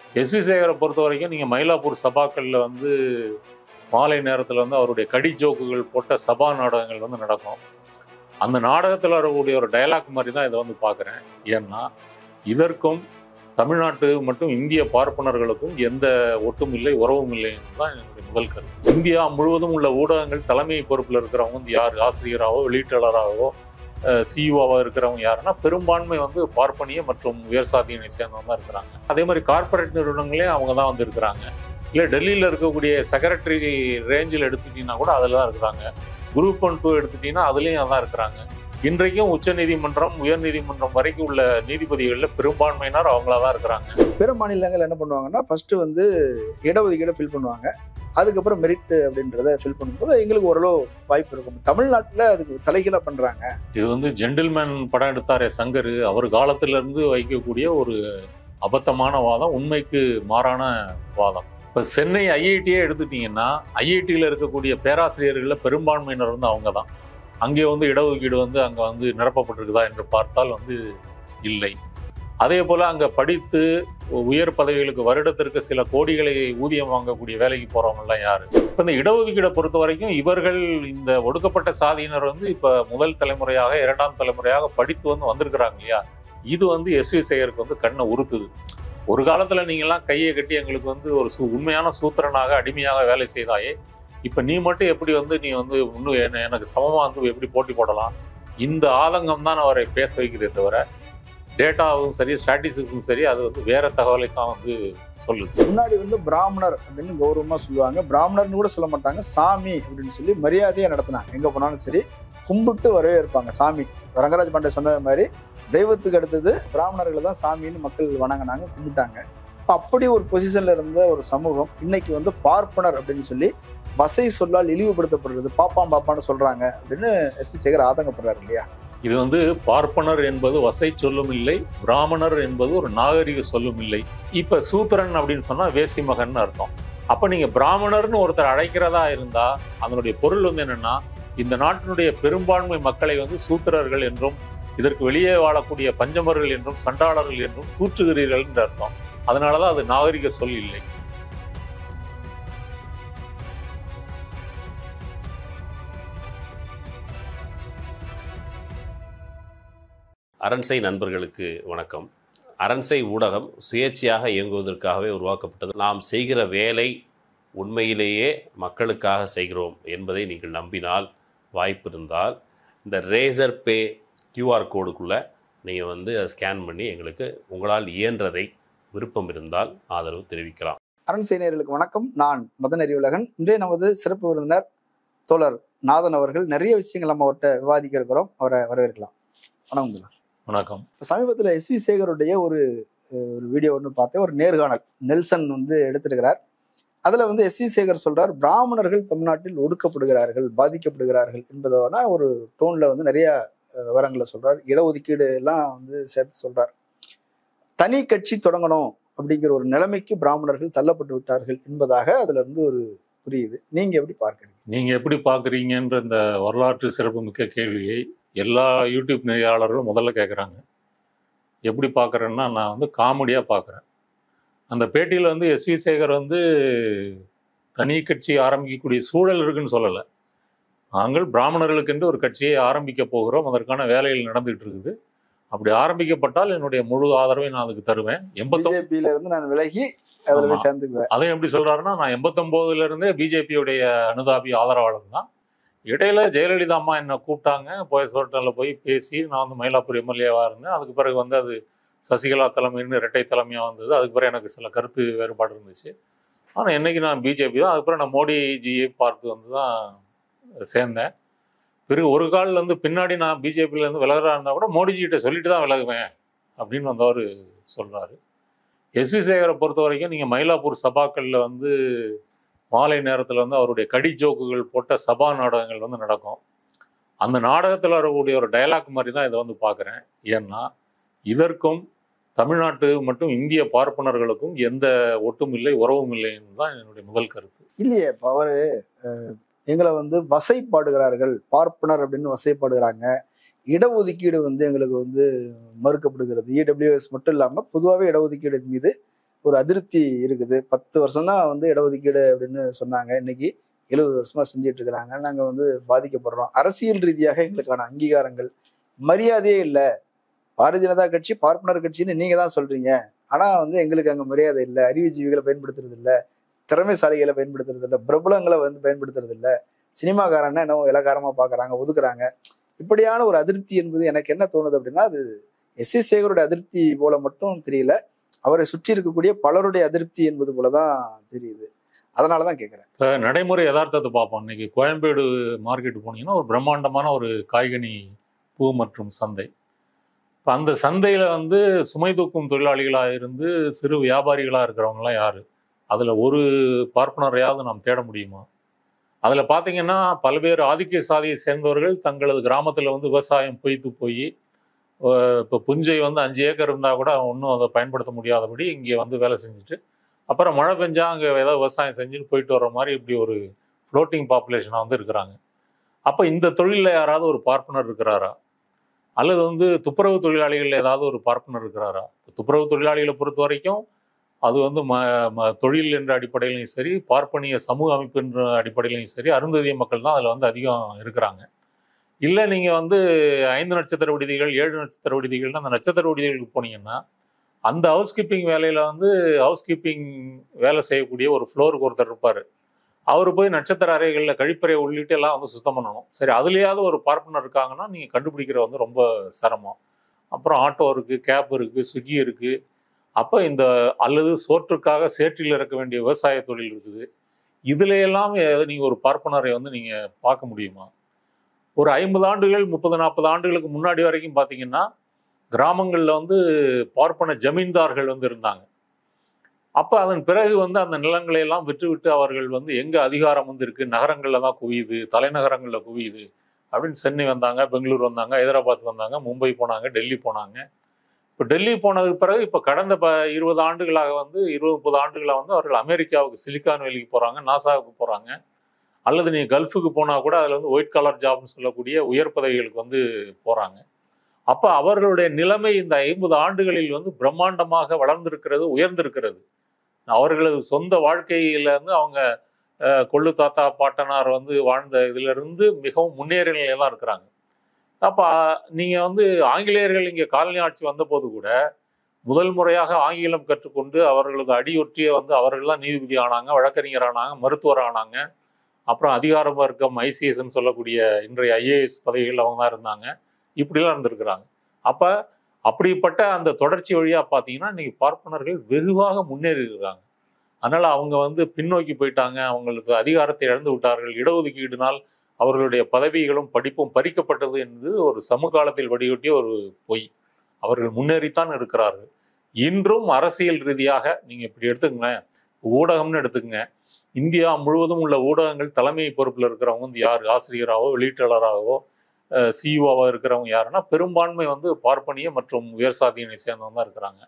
S we சேகரை பொறுத்த வரைக்கும் நீங்கள் மயிலாப்பூர் சபாக்களில் வந்து மாலை நேரத்தில் வந்து அவருடைய கடி ஜோக்குகள் போட்ட சபா நாடகங்கள் வந்து நடக்கும் அந்த நாடகத்தில் வரக்கூடிய ஒரு டயலாக் மாதிரி தான் இதை வந்து பார்க்குறேன் ஏன்னா இதற்கும் தமிழ்நாட்டு மற்றும் இந்திய பார்ப்பனர்களுக்கும் எந்த ஒட்டும் இல்லை உறவும் இல்லை தான் என்னுடைய முதல் கருத்து இந்தியா முழுவதும் உள்ள ஊடகங்கள் தலைமை பொறுப்பில் இருக்கிறவங்க வந்து யார் ஆசிரியராகவோ வெளியீட்டாளராகவோ சிஇஓவாக இருக்கிறவங்க யாருன்னா பெரும்பான்மை வந்து பார்ப்பனிய மற்றும் உயர் சாதியினை சேர்ந்தவங்க தான் இருக்கிறாங்க அதே மாதிரி கார்ப்பரேட் நிறுவனங்களே அவங்க தான் வந்து இருக்கிறாங்க இல்லை டெல்லியில் இருக்கக்கூடிய செக்ரட்டரி ரேஞ்சில் எடுத்துட்டீங்கன்னா கூட அதில் தான் இருக்கிறாங்க குரூப் ஒன் டூ எடுத்துட்டீங்கன்னா அதுலேயும் தான் இருக்கிறாங்க இன்றைக்கும் உச்ச நீதிமன்றம் உயர் நீதிமன்றம் வரைக்கும் உள்ள நீதிபதிகளில் பெரும்பான்மையினர் அவங்களா தான் இருக்கிறாங்க பிற மாநிலங்கள் என்ன பண்ணுவாங்கன்னா ஃபர்ஸ்ட் வந்து இடஒதுக்கீடை ஃபில் பண்ணுவாங்க அதுக்கப்புறம் மெரிட் அப்படின்றத ஃபில் பண்ணும்போது எங்களுக்கு ஓரளவு வாய்ப்பு இருக்கும் தமிழ்நாட்டில் அதுக்கு தலைகீழாக பண்ணுறாங்க இது வந்து ஜென்டில்மேன் படம் எடுத்தாரே சங்கர் அவர் காலத்துல இருந்து வைக்கக்கூடிய ஒரு அபத்தமான வாதம் உண்மைக்கு மாறான வாதம் இப்போ சென்னை ஐஐடியே எடுத்துட்டீங்கன்னா ஐஐடியில் இருக்கக்கூடிய பேராசிரியர்களில் பெரும்பான்மையினர் வந்து அவங்க தான் அங்கே வந்து இடஒதுக்கீடு வந்து அங்கே வந்து நிரப்பப்பட்டிருக்குதா என்று பார்த்தால் வந்து இல்லை அதே போல் அங்கே படித்து உயர் பதவிகளுக்கு வருடத்திற்கு சில கோடிகளை ஊதியம் வாங்கக்கூடிய வேலைக்கு போகிறவங்கலாம் யார் இப்போ இந்த இடஒதுக்கீடை பொறுத்த வரைக்கும் இவர்கள் இந்த ஒடுக்கப்பட்ட சாதியினர் வந்து இப்போ முதல் தலைமுறையாக இரண்டாம் தலைமுறையாக படித்து வந்து வந்திருக்கிறாங்க இல்லையா இது வந்து எஸ் வி சேகருக்கு வந்து கண்ணை உறுத்துது ஒரு காலத்தில் நீங்கள்லாம் கையை கட்டி எங்களுக்கு வந்து ஒரு சு உண்மையான சூத்திரனாக அடிமையாக வேலை செய்தாயே இப்போ நீ மட்டும் எப்படி வந்து நீ வந்து இன்னும் என்ன- எனக்கு சமமாக வந்து எப்படி போட்டி போடலாம் இந்த ஆதங்கம் தான் அவரை பேச வைக்கிறதே தவிர டேட்டாவும் சரி ஸ்டாட்டிஸ்டிக்ஸும் சரி அது வந்து வேற தகவலை தான் வந்து சொல்லுது முன்னாடி வந்து பிராமணர் அப்படின்னு கௌரவமாக சொல்லுவாங்க பிராமணர்னு கூட சொல்ல மாட்டாங்க சாமி அப்படின்னு சொல்லி மரியாதையாக நடத்தினாங்க எங்கே போனாலும் சரி கும்பிட்டு வரவே இருப்பாங்க சாமி ரங்கராஜ் பாண்டே சொன்ன மாதிரி தெய்வத்துக்கு அடுத்தது பிராமணர்களை தான் சாமின்னு மக்கள் வணங்கினாங்க கும்பிட்டாங்க இப்போ அப்படி ஒரு பொசிஷன்ல இருந்த ஒரு சமூகம் இன்னைக்கு வந்து பார்ப்பனர் அப்படின்னு சொல்லி வசை சொல்லால் இழிவுபடுத்தப்படுறது பாப்பாம் பாப்பான்னு சொல்றாங்க அப்படின்னு எஸ் சி சேகர் ஆதங்கப்படுறாரு இல்லையா இது வந்து பார்ப்பனர் என்பது வசை சொல்லும் இல்லை பிராமணர் என்பது ஒரு நாகரிக சொல்லும் இல்லை இப்ப சூத்திரன் அப்படின்னு சொன்னா வேசி மகன் அர்த்தம் அப்ப நீங்க பிராமணர்னு ஒருத்தர் அழைக்கிறதா இருந்தா அதனுடைய பொருள் வந்து என்னன்னா இந்த நாட்டினுடைய பெரும்பான்மை மக்களை வந்து சூத்திரர்கள் என்றும் இதற்கு வெளியே வாழக்கூடிய பஞ்சமர்கள் என்றும் சண்டாளர்கள் என்றும் தூற்றுகிறீர்கள் என்று அர்த்தம் அதனாலதான் அது நாகரிக சொல் இல்லை அரண்சை நண்பர்களுக்கு வணக்கம் அரண்சை ஊடகம் சுயேட்சையாக இயங்குவதற்காகவே உருவாக்கப்பட்டது நாம் செய்கிற வேலை உண்மையிலேயே மக்களுக்காக செய்கிறோம் என்பதை நீங்கள் நம்பினால் வாய்ப்பு இருந்தால் இந்த ரேசர் பே கியூஆர் கோடுக்குள்ளே நீங்கள் வந்து அதை ஸ்கேன் பண்ணி எங்களுக்கு உங்களால் இயன்றதை விருப்பம் இருந்தால் ஆதரவு தெரிவிக்கலாம் அரண் செய்தியர்களுக்கு வணக்கம் நான் மதன் அறிவுலகன் இன்றைய நமது சிறப்பு விருந்தினர் தோழர் நாதன் அவர்கள் நிறைய விஷயங்கள் நம்ம அவர்கிட்ட விவாதிக்க இருக்கிறோம் அவரை வரவேற்கலாம் வணக்கம் தோழர் வணக்கம் இப்போ சமீபத்தில் எஸ் வி சேகருடைய ஒரு அஹ், ஒரு வீடியோ ஒன்று பார்த்தேன் ஒரு நேர்காணல் நெல்சன் வந்து எடுத்திருக்கிறார் அதில் வந்து எஸ் வி சேகர் சொல்றார் பிராமணர்கள் தமிழ்நாட்டில் ஒடுக்கப்படுகிறார்கள் பாதிக்கப்படுகிறார்கள் என்பதான ஒரு டோனில் வந்து நிறைய அஹ், விவரங்களை சொல்றார் இடஒதுக்கீடு எல்லாம் வந்து சேர்த்து சொல்றார் தனி கட்சி தொடங்கணும் அப்படிங்கிற ஒரு நிலைமைக்கு பிராமணர்கள் தள்ளப்பட்டு விட்டார்கள் என்பதாக அதுல இருந்து ஒரு புரியுது நீங்க எப்படி பார்க்கறீங்க நீங்க எப்படி பாக்குறீங்கன்ற இந்த வரலாற்று சிறப்புமிக்க கேள்வியை எல்லா யூடியூப் நெறியாளர்களும் முதல்ல கேட்குறாங்க எப்படி பார்க்குறேன்னா நான் வந்து காமெடியாக பார்க்குறேன் அந்த பேட்டியில் வந்து எஸ் வி சேகர் வந்து தனி கட்சி ஆரம்பிக்கக்கூடிய சூழல் இருக்குன்னு சொல்லலை நாங்கள் பிராமணர்களுக்கென்று ஒரு கட்சியை ஆரம்பிக்க போகிறோம் அதற்கான வேலைகள் நடந்துகிட்டு இருக்குது அப்படி ஆரம்பிக்கப்பட்டால் என்னுடைய முழு ஆதரவை நான் அதுக்கு தருவேன் எண்பத்தொ பிஜேபியில இருந்து நான் விலகி அதுல போய் ஆமா. சேர்ந்துக்குவேன் அதை எப்படி சொல்றாருன்னா நான் எண்பத்தொம்போதுல இருந்தே பிஜேபியுடைய அனுதாபி ஆதரவாளர் தான் இடையில ஜெயலலிதா அம்மா என்னை கூப்பிட்டாங்க போயஸ் ஹோட்டலில் போய் பேசி நான் வந்து மயிலாப்பூர் எம்எல்ஏவாக இருந்தேன் அதுக்கு பிறகு வந்து அது சசிகலா தலைமைன்னு இரட்டை தலைமையாக வந்தது அதுக்கு பிறகு எனக்கு சில கருத்து வேறுபாடு இருந்துச்சு ஆனால் என்னைக்கு நான் பிஜேபி தான் அதுக்கப்புறம் நான் மோடிஜியை பார்த்து வந்து தான் சேர்ந்தேன் பிறகு ஒரு காலில் வந்து பின்னாடி நான் பிஜேபியிலேருந்து விலகிறா இருந்தால் கூட மோடிஜிகிட்ட சொல்லிட்டு தான் விலகுவேன் அப்படின்னு வந்தவர் சொல்கிறாரு எஸ் வி சேகரை பொறுத்த வரைக்கும் நீங்கள் மயிலாப்பூர் சபாக்களில் வந்து மாலை நேரத்தில் வந்து அவருடைய கடி ஜோக்குகள் போட்ட சபா நாடகங்கள் வந்து நடக்கும் அந்த நாடகத்தில் வரக்கூடிய ஒரு டயலாக் மாதிரி தான் இதை வந்து பார்க்குறேன் ஏன்னா இதற்கும் தமிழ்நாட்டு மற்றும் இந்திய பார்ப்பனர்களுக்கும் எந்த ஒட்டும் இல்லை உறவும் இல்லைன்னு தான் என்னுடைய முதல் கருத்து இல்லையே இப்ப அவரு அஹ், எங்களை வந்து வசைப்பாடுகிறார்கள் பார்ப்பனர் அப்படின்னு வசைப்பாடுகிறாங்க இடஒதுக்கீடு வந்து எங்களுக்கு வந்து மறுக்கப்படுகிறது இடபிள்யூஎஸ் மட்டும் இல்லாம பொதுவாகவே இடஒதுக்கீடு மீது ஒரு அதிருப்தி இருக்குது பத்து வருஷம் தான் வந்து இடஒதுக்கீடு அப்படின்னு சொன்னாங்க இன்னைக்கு எழுபது வருஷமா செஞ்சுட்டு இருக்கிறாங்க நாங்க வந்து பாதிக்கப்படுறோம் அரசியல் ரீதியாக எங்களுக்கான அங்கீகாரங்கள் மரியாதையே இல்லை பாரதிய ஜனதா கட்சி பார்ப்பனர் கட்சின்னு நீங்க தான் சொல்றீங்க ஆனா வந்து எங்களுக்கு அங்க மரியாதை இல்லை அறிவுஜீவிகளை பயன்படுத்துறது இல்ல திறமைசாலிகளை பயன்படுத்துறது இல்ல பிரபலங்களை வந்து பயன்படுத்துறது இல்ல சினிமாக்காரன்னா என்ன இலக்காரமா பாக்குறாங்க ஒதுக்குறாங்க இப்படியான ஒரு அதிருப்தி என்பது எனக்கு என்ன தோணுது அப்படின்னா அது எஸ் எஸ் சேகருடைய அதிருப்தி போல மட்டும் தெரியல அவரை சுற்றி இருக்கக்கூடிய பலருடைய அதிருப்தி என்பது போலதான் தெரியுது அதனாலதான் கேக்குறேன் இப்போ நடைமுறை யதார்த்தத்தை பார்ப்போம் இன்னைக்கு கோயம்பேடு மார்க்கெட் போனீங்கன்னா ஒரு பிரம்மாண்டமான ஒரு காய்கனி பூ மற்றும் சந்தை இப்போ அந்த சந்தையில் வந்து சுமை தூக்கும் தொழிலாளிகளாக இருந்து சிறு வியாபாரிகளாக இருக்கிறவங்களாம் யார் அதில் ஒரு பார்ப்பனரையாவது நாம் தேட முடியுமா அதில் பார்த்தீங்கன்னா பல்வேறு ஆதிக்க சாதியை சேர்ந்தவர்கள் தங்களது கிராமத்தில் வந்து விவசாயம் பொய்த்து போய் இப்போ புஞ்சை வந்து அஞ்சு ஏக்கர் இருந்தால் கூட ஒன்றும் அதை பயன்படுத்த முடியாதபடி இங்கே வந்து வேலை செஞ்சுட்டு அப்புறம் மழை பெஞ்சா அங்கே ஏதாவது விவசாயம் செஞ்சுட்டு போயிட்டு வர்ற மாதிரி இப்படி ஒரு ஃப்ளோட்டிங் பாப்புலேஷனாக வந்து இருக்கிறாங்க அப்போ இந்த தொழிலில் யாராவது ஒரு பார்ப்பனர் இருக்கிறாரா அல்லது வந்து துப்புரவு தொழிலாளிகள் ஏதாவது ஒரு பார்ப்பனர் இருக்கிறாரா துப்புரவு தொழிலாளிகளை பொறுத்த வரைக்கும் அது வந்து ம ம- தொழில் என்ற அடிப்படையிலையும் சரி பார்ப்பனிய சமூக அமைப்பு என்ற அடிப்படையிலையும் சரி அருந்ததிய மக்கள் தான் அதில் வந்து அதிகம் இருக்கிறாங்க இல்லை நீங்கள் வந்து ஐந்து நட்சத்திர விடுதிகள் ஏழு நட்சத்திர விடுதிகள்னு அந்த நட்சத்திர விடுதிகளுக்கு போனீங்கன்னா அந்த ஹவுஸ் கீப்பிங் வேலையில் வந்து ஹவுஸ் கீப்பிங் வேலை செய்யக்கூடிய ஒரு ஃப்ளோருக்கு ஒருத்தர் இருப்பார் அவர் போய் நட்சத்திர அறைகளில் கழிப்பறை உள்ளிட்டு எல்லாம் வந்து சுத்தம் பண்ணணும் சரி அதுலேயாவது ஒரு பார்ப்பனர் இருக்காங்கன்னா நீங்கள் கண்டுபிடிக்கிற வந்து ரொம்ப சிரமம் அப்புறம் ஆட்டோ இருக்குது கேப் இருக்குது ஸ்விக்கி இருக்குது அப்போ இந்த அல்லது சோற்றுக்காக சேற்றில் இறக்க வேண்டிய விவசாய தொழில் இருக்குது இதுல எல்லாம் நீங்கள் ஒரு பார்ப்பனரை வந்து நீங்கள் பார்க்க முடியுமா ஒரு ஐம்பது ஆண்டுகள் முப்பது நாற்பது ஆண்டுகளுக்கு முன்னாடி வரைக்கும் பார்த்தீங்கன்னா கிராமங்களில் வந்து பார்ப்பன ஜமீன்தார்கள் வந்து இருந்தாங்க அப்போ அதன் பிறகு வந்து அந்த நிலங்களை எல்லாம் விற்றுவிட்டு அவர்கள் வந்து எங்கே அதிகாரம் வந்து இருக்கு நகரங்களில் தான் குவியுது தலைநகரங்களில் குவியுது அப்படின்னு சென்னை வந்தாங்க பெங்களூர் வந்தாங்க ஹைதராபாத் வந்தாங்க மும்பை போனாங்க டெல்லி போனாங்க இப்போ டெல்லி போனதுக்கு பிறகு இப்போ கடந்த ப இருபது ஆண்டுகளாக வந்து இருபது முப்பது ஆண்டுகளாக வந்து அவர்கள் அமெரிக்காவுக்கு சிலிக்கான் வேலிக்கு போகிறாங்க நாசாவுக்கு போகிறாங்க அல்லது நீ கல்ஃபுக்கு போனால் கூட அதில் வந்து ஒயிட் கலர் ஜாப்னு சொல்லக்கூடிய உயர் பதவிகளுக்கு வந்து போகிறாங்க அப்போ அவர்களுடைய நிலைமை இந்த ஐம்பது ஆண்டுகளில் வந்து பிரம்மாண்டமாக வளர்ந்திருக்கிறது உயர்ந்திருக்கிறது அவர்களது சொந்த வாழ்க்கையில இருந்து அவங்க அஹ், கொள்ளு தாத்தா பாட்டனார் வந்து வாழ்ந்த இதுல இருந்து மிகவும் முன்னேறிய நிலையில தான் இருக்கிறாங்க அப்ப நீங்க வந்து ஆங்கிலேயர்கள் இங்க காலனி ஆட்சி வந்தபோது கூட முதல் முறையாக ஆங்கிலம் கற்றுக்கொண்டு அவர்களது அடியொற்றிய வந்து அவர்கள் தான் நீதிபதி ஆனாங்க வழக்கறிஞர் ஆனாங்க மருத்துவர் ஆனாங்க அப்புறம் அதிகார வர்க்கம் ஐசிஎஸ்ன்னு சொல்லக்கூடிய இன்றைய ஐஏஎஸ் பதவிகள் அவங்க தான் இருந்தாங்க இப்படிலாம் இருந்திருக்கிறாங்க அப்ப அப்படிப்பட்ட அந்த தொடர்ச்சி வழியா பார்த்தீங்கன்னா இன்னைக்கு பார்ப்பனர்கள் வெகுவாக முன்னேறி இருக்காங்க அதனால அவங்க வந்து பின்னோக்கி போயிட்டாங்க அவங்களுக்கு அதிகாரத்தை இழந்து விட்டார்கள் இடஒதுக்கீடுனால் அவர்களுடைய பதவிகளும் படிப்பும் பறிக்கப்பட்டது என்பது ஒரு சமகாலத்தில் வடிகட்டிய ஒரு பொய் அவர்கள் முன்னேறித்தான் இருக்கிறார்கள் இன்றும் அரசியல் ரீதியாக நீங்க இப்படி எடுத்துக்கங்களேன் ஊடகம்னு எடுத்துக்கங்க இந்தியா முழுவதும் உள்ள ஊடகங்கள் தலைமை பொறுப்பில் இருக்கிறவங்க வந்து யார் ஆசிரியராகவோ வெளியீட்டாளராகவோ சிஇஓவாக இருக்கிறவங்க யாருன்னா பெரும்பான்மை வந்து பார்ப்பனிய மற்றும் உயர் சாதியினை சேர்ந்தவங்க தான் இருக்கிறாங்க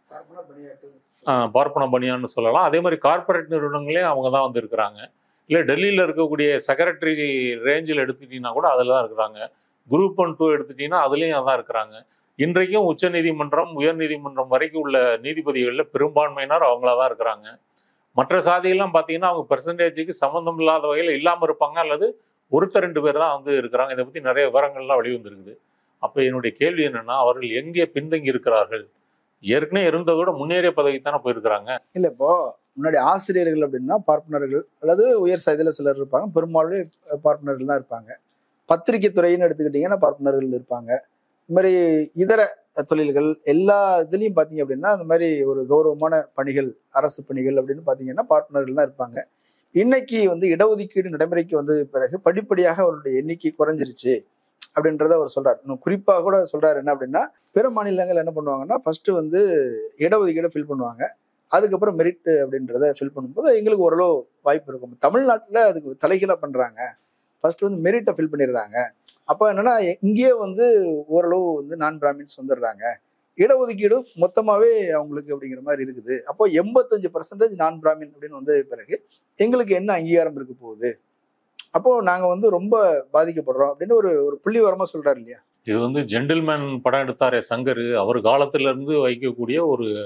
ஆஹ் பார்ப்பன பனியான்னு சொல்லலாம் அதே மாதிரி கார்ப்பரேட் நிறுவனங்களே அவங்க தான் வந்து இருக்கிறாங்க இல்லை டெல்லியில் இருக்கக்கூடிய செக்ரட்டரி ரேஞ்சில் எடுத்துக்கிட்டிங்கன்னா கூட அதில் தான் இருக்கிறாங்க குரூப் ஒன் டூ எடுத்துக்கிட்டிங்கன்னா அதுலேயும் தான் இருக்கிறாங்க இன்றைக்கும் உச்ச நீதிமன்றம் உயர் நீதிமன்றம் வரைக்கும் உள்ள நீதிபதிகளில் பெரும்பான்மையினர் அவங்களா தான் இருக்கிறாங்க மற்ற சாதிகள்லாம் பார்த்தீங்கன்னா அவங்க பெர்சன்டேஜுக்கு சம்மந்தம் இல்லாத வகையில் இல்லாமல் இருப்பாங்க அல்லது ஒருத்தர் ரெண்டு பேர் தான் வந்து இருக்கிறாங்க இதை பற்றி நிறைய விவரங்கள்லாம் வெளிவந்திருக்குது அப்போ என்னுடைய கேள்வி என்னன்னா அவர்கள் எங்கே பின்தங்கி இருக்கிறார்கள் ஏற்கனவே இருந்ததோட முன்னேறிய பதவிக்கு தானே போயிருக்கிறாங்க இல்ல இப்போ முன்னாடி ஆசிரியர்கள் அப்படின்னா பார்ப்பனர்கள் அல்லது உயர் சாதியில சிலர் இருப்பாங்க பெரும்பாலும் பார்ப்பனர்கள் தான் இருப்பாங்க பத்திரிகை துறைன்னு எடுத்துக்கிட்டீங்கன்னா பார்ப்பனர்கள் இருப்பாங்க இந்த மாதிரி இதர தொழில்கள் எல்லா இதுலயும் பாத்தீங்க அப்படின்னா அந்த மாதிரி ஒரு கௌரவமான பணிகள் அரசு பணிகள் அப்படின்னு பாத்தீங்கன்னா பார்ப்பனர்கள் தான் இருப்பாங்க இன்னைக்கு வந்து இடஒதுக்கீடு நடைமுறைக்கு வந்தது பிறகு படிப்படியாக அவருடைய எண்ணிக்கை குறைஞ்சிருச்சு அப்படின்றத அவர் சொல்றாரு இன்னும் குறிப்பா கூட சொல்றாரு என்ன அப்படின்னா பிற மாநிலங்கள் என்ன பண்ணுவாங்கன்னா ஃபர்ஸ்ட் வந்து இடஒதுக்கீடை ஃபில் பண்ணுவாங்க அதுக்கப்புறம் மெரிட் அப்படின்றத ஃபில் பண்ணும்போது எங்களுக்கு ஓரளவு வாய்ப்பு இருக்கும் தமிழ்நாட்டில் அதுக்கு தலைகீழா பண்றாங்க ஃபர்ஸ்ட் வந்து மெரிட்டை ஃபில் பண்ணிடுறாங்க அப்போ என்னன்னா இங்கேயே வந்து ஓரளவு வந்து நான் பிராமின்ஸ் வந்துடுறாங்க இடஒதுக்கீடு மொத்தமாவே அவங்களுக்கு அப்படிங்கிற மாதிரி இருக்குது அப்போ எண்பத்தஞ்சு பர்சன்டேஜ் நான் பிராமின் அப்படின்னு வந்த பிறகு எங்களுக்கு என்ன அங்கீகாரம் இருக்க போகுது அப்போ நாங்க வந்து ரொம்ப பாதிக்கப்படுறோம் அப்படின்னு ஒரு ஒரு புள்ளி வரமா சொல்றாரு இல்லையா இது வந்து ஜென்டில்மேன் படம் எடுத்தாரே சங்கர் அவர் காலத்துல இருந்து வைக்கக்கூடிய ஒரு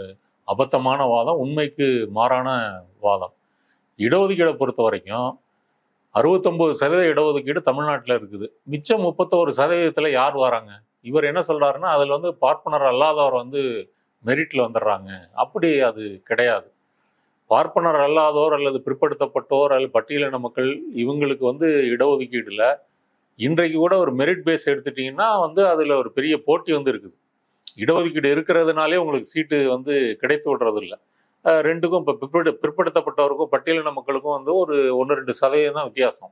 அபத்தமான வாதம் உண்மைக்கு மாறான வாதம் இடஒதுக்கீடை பொறுத்த வரைக்கும் அறுபத்தொம்போது சதவீத இடஒதுக்கீடு தமிழ்நாட்டில் இருக்குது மிச்சம் முப்பத்தோரு சதவீதத்தில் யார் வராங்க இவர் என்ன சொல்றாருன்னா அதில் வந்து பார்ப்பனர் அல்லாதவர் வந்து மெரிட்ல வந்துடுறாங்க அப்படி அது கிடையாது பார்ப்பனர் அல்லாதோர் அல்லது பிற்படுத்தப்பட்டோர் அல்லது பட்டியலின மக்கள் இவங்களுக்கு வந்து இடஒதுக்கீடுல இன்றைக்கு கூட ஒரு மெரிட் பேஸ் எடுத்துட்டீங்கன்னா வந்து அதில் ஒரு பெரிய போட்டி வந்து இருக்குது இடஒதுக்கீடு இருக்கிறதுனாலே உங்களுக்கு சீட்டு வந்து கிடைத்து விடுறது இல்லை அஹ் ரெண்டுக்கும் இப்போ பிற்படு பிற்படுத்தப்பட்டவருக்கும் பட்டியலின மக்களுக்கும் வந்து ஒரு ஒன்று ரெண்டு சதவீதம் தான் வித்தியாசம்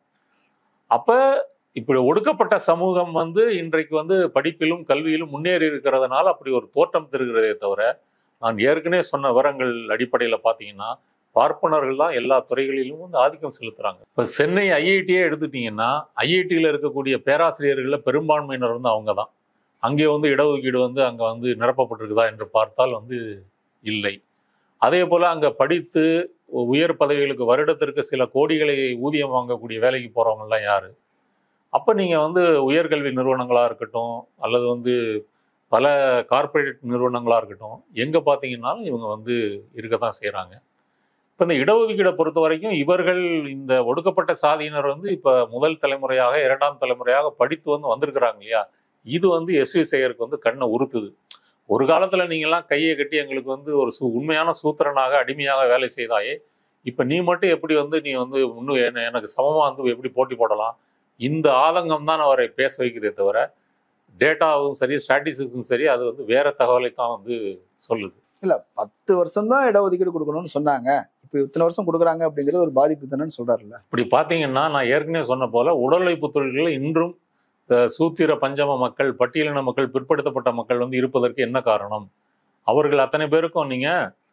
அப்போ இப்படி ஒடுக்கப்பட்ட சமூகம் வந்து இன்றைக்கு வந்து படிப்பிலும் கல்வியிலும் முன்னேறி இருக்கிறதுனால அப்படி ஒரு தோற்றம் தருகிறதே தவிர நான் ஏற்கனவே சொன்ன விவரங்கள் அடிப்படையில் பார்த்தீங்கன்னா பார்ப்பனர்கள் தான் எல்லா துறைகளிலும் வந்து ஆதிக்கம் செலுத்துறாங்க இப்போ சென்னை ஐஐடியே எடுத்துட்டீங்கன்னா ஐஐடியில் இருக்கக்கூடிய பேராசிரியர்களில் பெரும்பான்மையினர் வந்து அவங்க தான் அங்கே வந்து இடஒதுக்கீடு வந்து அங்கே வந்து நிரப்பப்பட்டிருக்குதா என்று பார்த்தால் வந்து இல்லை அதே போல் அங்கே படித்து உயர் பதவிகளுக்கு வருடத்திற்கு சில கோடிகளை ஊதியம் வாங்கக்கூடிய வேலைக்கு போகிறவங்கலாம் யார் அப்போ நீங்கள் வந்து உயர்கல்வி நிறுவனங்களாக இருக்கட்டும் அல்லது வந்து பல கார்ப்பரேட் நிறுவனங்களாக இருக்கட்டும் எங்கே பார்த்தீங்கன்னாலும் இவங்க வந்து இருக்க தான் செய்கிறாங்க இப்போ இந்த இடஒதுக்கீடை பொறுத்த வரைக்கும் இவர்கள் இந்த ஒடுக்கப்பட்ட சாதியினர் வந்து இப்போ முதல் தலைமுறையாக இரண்டாம் தலைமுறையாக படித்து வந்து வந்திருக்கிறாங்க இல்லையா இது வந்து எஸ்வி சேகருக்கு வந்து கண்ணை உறுத்துது ஒரு காலத்தில் நீங்கள்லாம் கையை கட்டி எங்களுக்கு வந்து ஒரு சு உண்மையான சூத்திரனாக அடிமையாக வேலை செய்தாயே இப்போ நீ மட்டும் எப்படி வந்து நீ வந்து இன்னும் என்ன- எனக்கு சமமாக வந்து எப்படி போட்டி போடலாம் இந்த ஆதங்கம் தான் அவரை பேச வைக்கிறதே தவிர டேட்டாவும் சரி ஸ்டாட்டிஸ்டிக்ஸும் சரி அது வந்து வேற தகவலை தான் வந்து சொல்லுது இல்ல பத்து வருஷம் தான் இடஒதுக்கீடு கொடுக்கணும்னு சொன்னாங்க இப்போ இத்தனை வருஷம் கொடுக்குறாங்க அப்படிங்கிறது ஒரு பாதிப்பு தானேன்னு சொல்றாருல்ல இப்படி பார்த்தீங்கன்னா நான் ஏற்கனவே சொன்ன போல உடல் உழைப்பு தொழில்களில் இன்றும் அஹ், சூத்திர பஞ்சம மக்கள் பட்டியலின மக்கள் பிற்படுத்தப்பட்ட மக்கள் வந்து இருப்பதற்கு என்ன காரணம் அவர்கள் அத்தனை பேருக்கும் நீங்க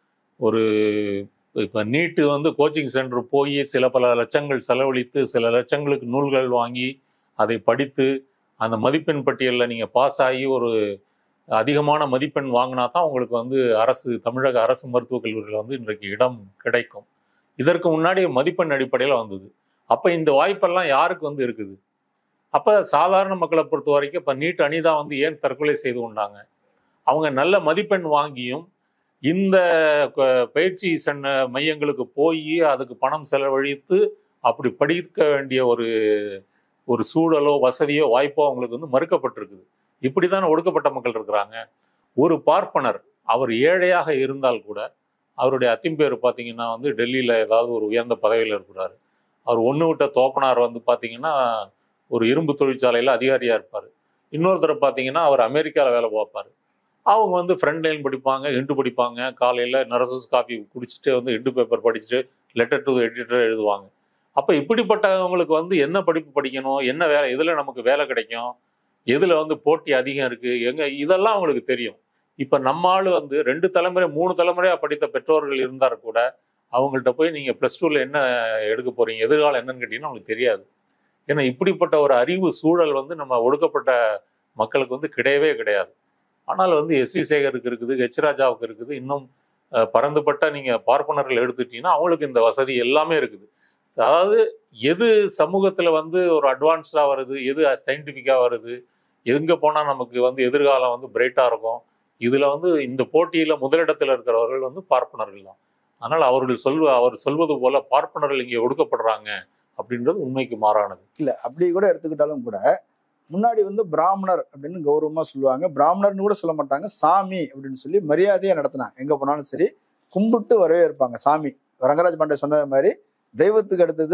ஒரு இப்போ நீட்டு வந்து கோச்சிங் சென்டர் போய் சில பல லட்சங்கள் செலவழித்து சில லட்சங்களுக்கு நூல்கள் வாங்கி அதை படித்து அந்த மதிப்பெண் பட்டியலில் நீங்கள் பாஸ் ஆகி ஒரு அதிகமான மதிப்பெண் வாங்கினா தான் உங்களுக்கு வந்து அரசு தமிழக அரசு மருத்துவக் கல்லூரியில் வந்து இன்றைக்கு இடம் கிடைக்கும் இதற்கு முன்னாடி மதிப்பெண் அடிப்படையில் வந்தது அப்போ இந்த வாய்ப்பெல்லாம் யாருக்கு வந்து இருக்குது அப்போ சாதாரண மக்களை பொறுத்த வரைக்கும் இப்போ நீட் அனிதா வந்து ஏன் தற்கொலை செய்து கொண்டாங்க அவங்க நல்ல மதிப்பெண் வாங்கியும் இந்த க- பயிற்சி சென்ன மையங்களுக்கு போய் அதுக்கு பணம் செலவழித்து அப்படி படிக்க வேண்டிய ஒரு ஒரு சூழலோ வசதியோ வாய்ப்போ அவங்களுக்கு வந்து மறுக்கப்பட்டிருக்குது இப்படி தானே ஒடுக்கப்பட்ட மக்கள் இருக்கிறாங்க ஒரு பார்ப்பனர் அவர் ஏழையாக இருந்தால் கூட அவருடைய அத்திம்பேர் பார்த்தீங்கன்னா வந்து டெல்லியில் ஏதாவது ஒரு உயர்ந்த பதவியில் இருக்கிறாரு அவர் ஒன்று விட்ட தோப்பனார் வந்து பார்த்தீங்கன்னா ஒரு இரும்பு தொழிற்சாலையில் அதிகாரியாக இருப்பார் இன்னொருத்தர் பார்த்தீங்கன்னா அவர் அமெரிக்காவில் வேலை பார்ப்பார் அவங்க வந்து ஃப்ரண்ட் லைன் படிப்பாங்க ஹிண்டு படிப்பாங்க காலையில் நரசஸ் காஃபி குடிச்சிட்டு வந்து ஹிண்டு பேப்பர் படிச்சுட்டு லெட்டர் டு எடிட்டர் எழுதுவாங்க அப்போ இப்படிப்பட்டவங்களுக்கு வந்து என்ன படிப்பு படிக்கணும் என்ன வேலை எதில் நமக்கு வேலை கிடைக்கும் எதில் வந்து போட்டி அதிகம் இருக்குது எங்கே இதெல்லாம் அவங்களுக்கு தெரியும் இப்போ நம்ம ஆள் வந்து ரெண்டு தலைமுறை மூணு தலைமுறையாக படித்த பெற்றோர்கள் இருந்தால் கூட அவங்கள்ட்ட போய் நீங்கள் ப்ளஸ் டூவில் என்ன எடுக்க போகிறீங்க எதிர்காலம் என்னன்னு கேட்டிங்கன்னா அவங்களுக்கு தெரியாது ஏன்னா இப்படிப்பட்ட ஒரு அறிவு சூழல் வந்து நம்ம ஒடுக்கப்பட்ட மக்களுக்கு வந்து கிடையவே கிடையாது ஆனால் வந்து எஸ் வி சேகருக்கு இருக்குது ஹெச் ராஜாவுக்கு இருக்குது இன்னும் அஹ், பரந்துபட்ட நீங்கள் பார்ப்பனர்கள் எடுத்துட்டீங்கன்னா அவங்களுக்கு இந்த வசதி எல்லாமே இருக்குது அதாவது எது சமூகத்தில் வந்து ஒரு அட்வான்ஸ்டாக வருது எது சயின்டிஃபிக்காக வருது எங்கே போனால் நமக்கு வந்து எதிர்காலம் வந்து பிரைட்டாக இருக்கும் இதில் வந்து இந்த போட்டியில் முதலிடத்தில் இருக்கிறவர்கள் வந்து பார்ப்பனர்கள் தான் அதனால் அவர்கள் சொல்வ அவர் சொல்வது போல பார்ப்பனர்கள் இங்கே ஒடுக்கப்படுறாங்க அப்படின்றது உண்மைக்கு மாறானது இல்ல அப்படி கூட எடுத்துக்கிட்டாலும் கூட முன்னாடி வந்து பிராமணர் அப்படின்னு கௌரவமா சொல்லுவாங்க பிராமணர்னு கூட சொல்ல மாட்டாங்க சாமி அப்படின்னு சொல்லி மரியாதையா நடத்தினாங்க எங்க போனாலும் சரி கும்பிட்டு வரவே இருப்பாங்க சாமி ரங்கராஜ் பாண்டே சொன்ன மாதிரி தெய்வத்துக்கு அடுத்தது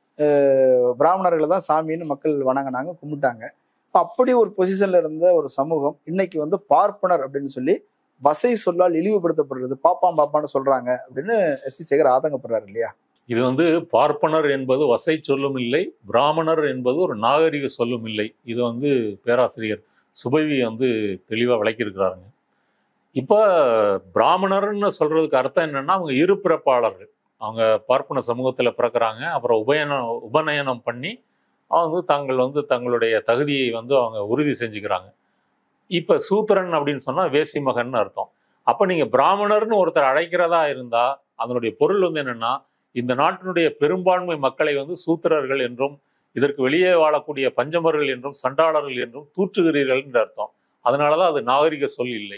அஹ், பிராமணர்களை தான் சாமின்னு மக்கள் வணங்கினாங்க கும்பிட்டாங்க இப்ப அப்படி ஒரு பொசிஷன்ல இருந்த ஒரு சமூகம் இன்னைக்கு வந்து பார்ப்பனர் அப்படின்னு சொல்லி வசை சொல்லால் இழிவுபடுத்தப்படுறது பாப்பாம் பாப்பான்னு சொல்றாங்க அப்படின்னு எஸ் சி சேகர் ஆதங்கப்படுறாரு இல்லையா இது வந்து பார்ப்பனர் என்பது வசை சொல்லும் இல்லை பிராமணர் என்பது ஒரு நாகரிக சொல்லும் இல்லை இது வந்து பேராசிரியர் சுபவி வந்து தெளிவாக விளக்கியிருக்கிறாருங்க இப்போ பிராமணர்னு சொல்றதுக்கு அர்த்தம் என்னன்னா அவங்க இருபிறப்பாளர்கள் அவங்க பார்ப்பன சமூகத்தில் பிறக்கிறாங்க அப்புறம் உபயனம் உபநயனம் பண்ணி அவங்க வந்து தாங்கள் வந்து தங்களுடைய தகுதியை வந்து அவங்க உறுதி செஞ்சுக்கிறாங்க இப்போ சூத்திரன் அப்படின்னு சொன்னால் வேசி மகன் அர்த்தம் அப்போ நீங்கள் பிராமணர்னு ஒருத்தர் அழைக்கிறதா இருந்தால் அதனுடைய பொருள் வந்து என்னன்னா இந்த நாட்டினுடைய பெரும்பான்மை மக்களை வந்து சூத்திரர்கள் என்றும் இதற்கு வெளியே வாழக்கூடிய பஞ்சமர்கள் என்றும் சண்டாளர்கள் என்றும் தூற்றுகிறீர்கள் என்று அர்த்தம் அதனாலதான் அது நாகரிக சொல் இல்லை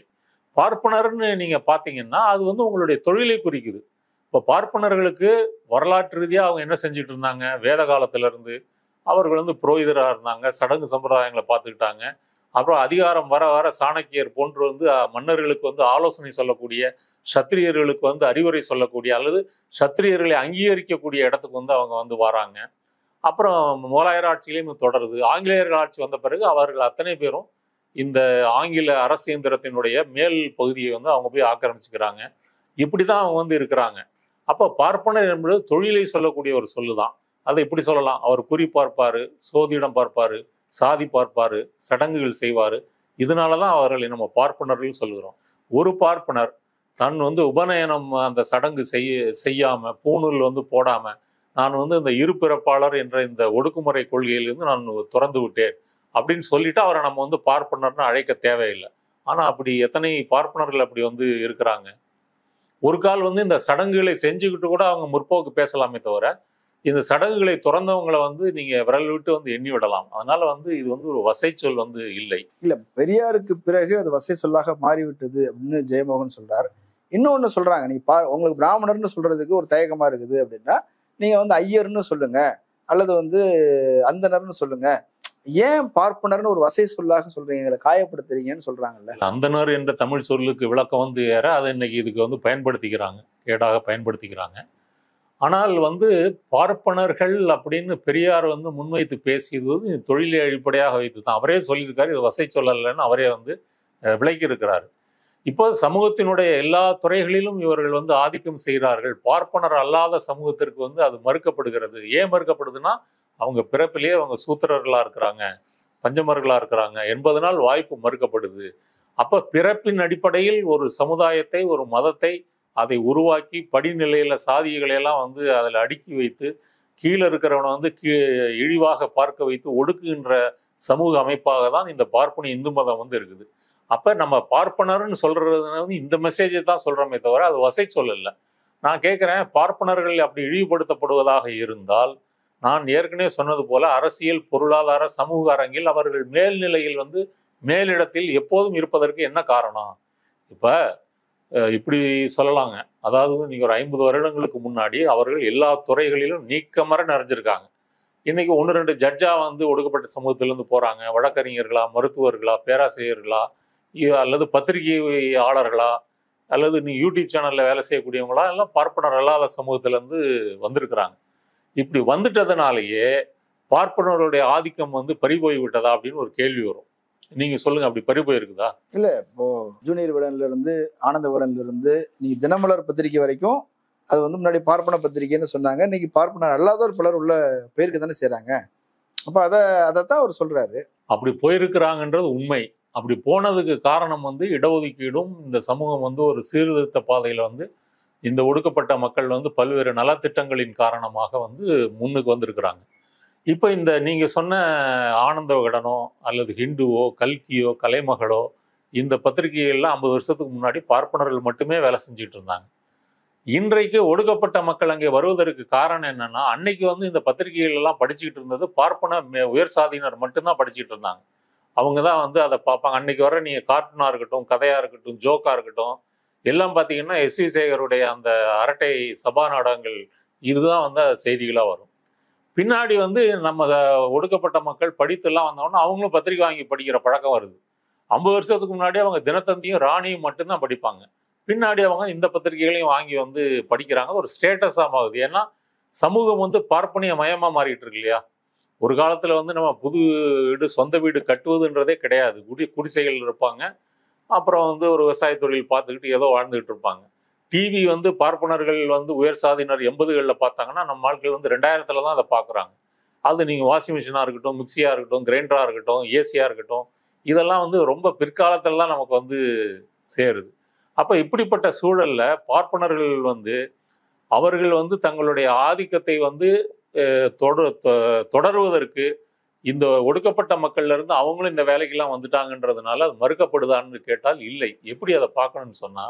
பார்ப்பனர்னு நீங்க பாத்தீங்கன்னா அது வந்து உங்களுடைய தொழிலை குறிக்குது இப்போ பார்ப்பனர்களுக்கு வரலாற்று ரீதியா அவங்க என்ன செஞ்சுட்டு இருந்தாங்க வேத காலத்துல இருந்து அவர்கள் வந்து புரோகிதராக இருந்தாங்க சடங்கு சம்பிரதாயங்களை பார்த்துக்கிட்டாங்க அப்புறம் அதிகாரம் வர வர சாணக்கியர் போன்று வந்து அஹ், மன்னர்களுக்கு வந்து ஆலோசனை சொல்லக்கூடிய சத்திரியர்களுக்கு வந்து அறிவுரை சொல்லக்கூடிய அல்லது சத்திரியர்களை அங்கீகரிக்கக்கூடிய இடத்துக்கு வந்து அவங்க வந்து வராங்க அப்புறம் முகலாயர் ஆட்சியிலையும் இது தொடருது ஆங்கிலேயர்கள் ஆட்சி வந்த பிறகு அவர்கள் அத்தனை பேரும் இந்த ஆங்கில அரசு இயந்திரத்தினுடைய மேல் பகுதியை வந்து அவங்க போய் ஆக்கிரமிச்சுக்கிறாங்க இப்படி தான் அவங்க வந்து இருக்கிறாங்க அப்போ பார்ப்பனர் என்பது தொழிலை சொல்லக்கூடிய ஒரு சொல்லு தான் அதை இப்படி சொல்லலாம் அவர் குறி பார்ப்பாரு சோதிடம் பார்ப்பாரு சாதி பார்ப்பாரு சடங்குகள் செய்வாரு இதனால தான் அவர்களை நம்ம பார்ப்பனர்கள் சொல்கிறோம் ஒரு பார்ப்பனர் தன் வந்து உபநயனம் அந்த சடங்கு செய்ய செய்யாம பூணூல் வந்து போடாம நான் வந்து இந்த இருபிறப்பாளர் என்ற இந்த ஒடுக்குமுறை கொள்கையிலிருந்து நான் துறந்து விட்டேன் அப்படின்னு சொல்லிட்டு அவரை நம்ம வந்து பார்ப்பனர்னு அழைக்க தேவையில்லை ஆனா அப்படி எத்தனை பார்ப்பனர்கள் அப்படி வந்து இருக்கிறாங்க ஒரு கால் வந்து இந்த சடங்குகளை செஞ்சுக்கிட்டு கூட அவங்க முற்போக்கு பேசலாமே தவிர இந்த சடங்குகளை துறந்தவங்களை வந்து நீங்க விரல் விட்டு வந்து எண்ணி விடலாம் அதனால வந்து இது வந்து ஒரு வசைச்சொல் வந்து இல்லை இல்ல பெரியாருக்கு பிறகு அது வசை சொல்லாக மாறிவிட்டது அப்படின்னு ஜெயமோகன் சொல்றார் இன்னொன்னு சொல்றாங்க நீ பா உங்களுக்கு பிராமணர்னு சொல்றதுக்கு ஒரு தயக்கமா இருக்குது அப்படின்னா நீங்க வந்து ஐயர்னு சொல்லுங்க அல்லது வந்து அந்தனர்னு சொல்லுங்க ஏன் பார்ப்பனர்னு ஒரு வசை சொல்லாக சொல்றீங்க எங்களை காயப்படுத்துறீங்கன்னு சொல்றாங்கல்ல அந்தனர் என்ற தமிழ் சொல்லுக்கு விளக்கம் வந்து ஏற அதை இன்னைக்கு இதுக்கு வந்து பயன்படுத்திக்கிறாங்க கேடாக பயன்படுத்திக்கிறாங்க ஆனால் வந்து பார்ப்பனர்கள் அப்படின்னு பெரியார் வந்து முன்வைத்து பேசியது வந்து தொழிலை அடிப்படையாக வைத்து தான் அவரே சொல்லியிருக்காரு இது வசை சொல்லலைன்னு அவரே வந்து அஹ், விளக்கியிருக்கிறார் இப்போ சமூகத்தினுடைய எல்லா துறைகளிலும் இவர்கள் வந்து ஆதிக்கம் செய்கிறார்கள் பார்ப்பனர் அல்லாத சமூகத்திற்கு வந்து அது மறுக்கப்படுகிறது ஏன் மறுக்கப்படுதுன்னா அவங்க பிறப்பிலேயே அவங்க சூத்திரர்களா இருக்கிறாங்க பஞ்சமர்களா இருக்கிறாங்க என்பதனால் வாய்ப்பு மறுக்கப்படுது அப்ப பிறப்பின் அடிப்படையில் ஒரு சமுதாயத்தை ஒரு மதத்தை அதை உருவாக்கி படிநிலையில சாதிகளை எல்லாம் வந்து அதில் அடுக்கி வைத்து கீழே இருக்கிறவனை வந்து கீ இழிவாக பார்க்க வைத்து ஒடுக்குகின்ற சமூக அமைப்பாக தான் இந்த பார்ப்பன இந்து மதம் வந்து இருக்குது அப்ப நம்ம பார்ப்பனர்னு சொல்றது வந்து இந்த மெசேஜை தான் சொல்றோமே தவிர அது வசை சொல்லல நான் கேட்கிறேன் பார்ப்பனர்கள் அப்படி இழிவுபடுத்தப்படுவதாக இருந்தால் நான் ஏற்கனவே சொன்னது போல அரசியல் பொருளாதார சமூக அரங்கில் அவர்கள் மேல்நிலையில் வந்து மேலிடத்தில் எப்போதும் இருப்பதற்கு என்ன காரணம் இப்ப அஹ், இப்படி சொல்லலாங்க அதாவது நீங்க ஒரு ஐம்பது வருடங்களுக்கு முன்னாடி அவர்கள் எல்லா துறைகளிலும் நீக்கமர நிறைஞ்சிருக்காங்க இன்னைக்கு ஒன்று ரெண்டு ஜட்ஜா வந்து ஒடுக்கப்பட்ட சமூகத்திலிருந்து போறாங்க வழக்கறிஞர்களா மருத்துவர்களா பேராசிரியர்களா இ- அல்லது பத்திரிகையாளர்களா அல்லது நீ யூடியூப் சேனல்ல வேலை செய்யக்கூடியவங்களா எல்லாம் பார்ப்பனர் அல்லாத சமூகத்துல இருந்து வந்திருக்கிறாங்க இப்படி வந்துட்டதுனாலேயே பார்ப்பனர்களுடைய ஆதிக்கம் வந்து பறிபோய் விட்டதா அப்படின்னு ஒரு கேள்வி வரும் நீங்க சொல்லுங்க அப்படி பறிபோய் இருக்குதா இப்போ ஜூனியர் விடன்ல இருந்து ஆனந்த விடன்ல இருந்து நீ தினமலர் பத்திரிகை வரைக்கும் அது வந்து முன்னாடி பார்ப்பன பத்திரிகைன்னு சொன்னாங்க இன்னைக்கு பார்ப்பனர் அல்லாதோர் பலர் உள்ள பேருக்கு தானே செய்றாங்க அப்ப அத அதைத்தான் அவர் சொல்றாரு அப்படி போயிருக்கிறாங்கன்றது உண்மை அப்படி போனதுக்கு காரணம் வந்து இடஒதுக்கீடும் இந்த சமூகம் வந்து ஒரு சீர்திருத்த பாதையில வந்து இந்த ஒடுக்கப்பட்ட மக்கள் வந்து பல்வேறு நலத்திட்டங்களின் காரணமாக வந்து முன்னுக்கு வந்திருக்கிறாங்க இப்போ இந்த நீங்க சொன்ன ஆனந்த விகடனோ அல்லது ஹிந்துவோ கல்கியோ கலைமகளோ இந்த பத்திரிகைகள்லாம் ஐம்பது வருஷத்துக்கு முன்னாடி பார்ப்பனர்கள் மட்டுமே வேலை செஞ்சுட்டு இருந்தாங்க இன்றைக்கு ஒடுக்கப்பட்ட மக்கள் அங்கே வருவதற்கு காரணம் என்னன்னா அன்னைக்கு வந்து இந்த பத்திரிகைகள் எல்லாம் படிச்சுக்கிட்டு இருந்தது பார்ப்பன மே- உயர் சாதியினர் மட்டும்தான் படிச்சுட்டு இருந்தாங்க அவங்க தான் வந்து அதை பார்ப்பாங்க அன்னைக்கு வர நீங்க கார்ட்டூனா இருக்கட்டும் கதையா இருக்கட்டும் ஜோக்கா இருக்கட்டும் எல்லாம் பார்த்தீங்கன்னா எஸ் வி சேகருடைய அந்த அரட்டை சபா நாடகங்கள் இதுதான் வந்து செய்திகளா வரும் பின்னாடி வந்து நம்ம அஹ், ஒடுக்கப்பட்ட மக்கள் படித்தெல்லாம் வந்தோடனே அவங்களும் பத்திரிக்கை வாங்கி படிக்கிற பழக்கம் வருது ஐம்பது வருஷத்துக்கு முன்னாடி அவங்க தினத்தந்தியும் ராணியும் மட்டும்தான் படிப்பாங்க பின்னாடி அவங்க இந்த பத்திரிகைகளையும் வாங்கி வந்து படிக்கிறாங்க ஒரு ஸ்டேட்டஸாக ஆகுது ஏன்னா சமூகம் வந்து பார்ப்பனிய மயமா மாறிட்டு இருக்கு இல்லையா ஒரு காலத்துல வந்து நம்ம புது வீடு சொந்த வீடு கட்டுவதுன்றதே கிடையாது குடி குடிசைகள் இருப்பாங்க அப்புறம் வந்து ஒரு விவசாய தொழில் பார்த்துக்கிட்டு ஏதோ வாழ்ந்துகிட்டு இருப்பாங்க டிவி வந்து பார்ப்பனர்கள் வந்து உயர் சாதியினர் எண்பதுகளில் பார்த்தாங்கன்னா நம்ம ஆட்கள் வந்து ரெண்டாயிரத்துல தான் அதை பார்க்குறாங்க அது நீங்கள் வாஷிங் மிஷினாக இருக்கட்டும் மிக்சியாக இருக்கட்டும் கிரைண்டராக இருக்கட்டும் ஏசியாக இருக்கட்டும் இதெல்லாம் வந்து ரொம்ப பிற்காலத்துல தான் நமக்கு வந்து சேருது அப்போ இப்படிப்பட்ட சூழல்ல பார்ப்பனர்கள் வந்து அவர்கள் வந்து தங்களுடைய ஆதிக்கத்தை வந்து அஹ், தொடர் தொ- தொடருவதற்கு இந்த ஒடுக்கப்பட்ட மக்கள்ல இருந்து அவங்களும் இந்த வேலைக்கெல்லாம் வந்துட்டாங்கன்றதுனால அது மறுக்கப்படுதான்னு கேட்டால் இல்லை எப்படி அதை பார்க்கணும்னு சொன்னா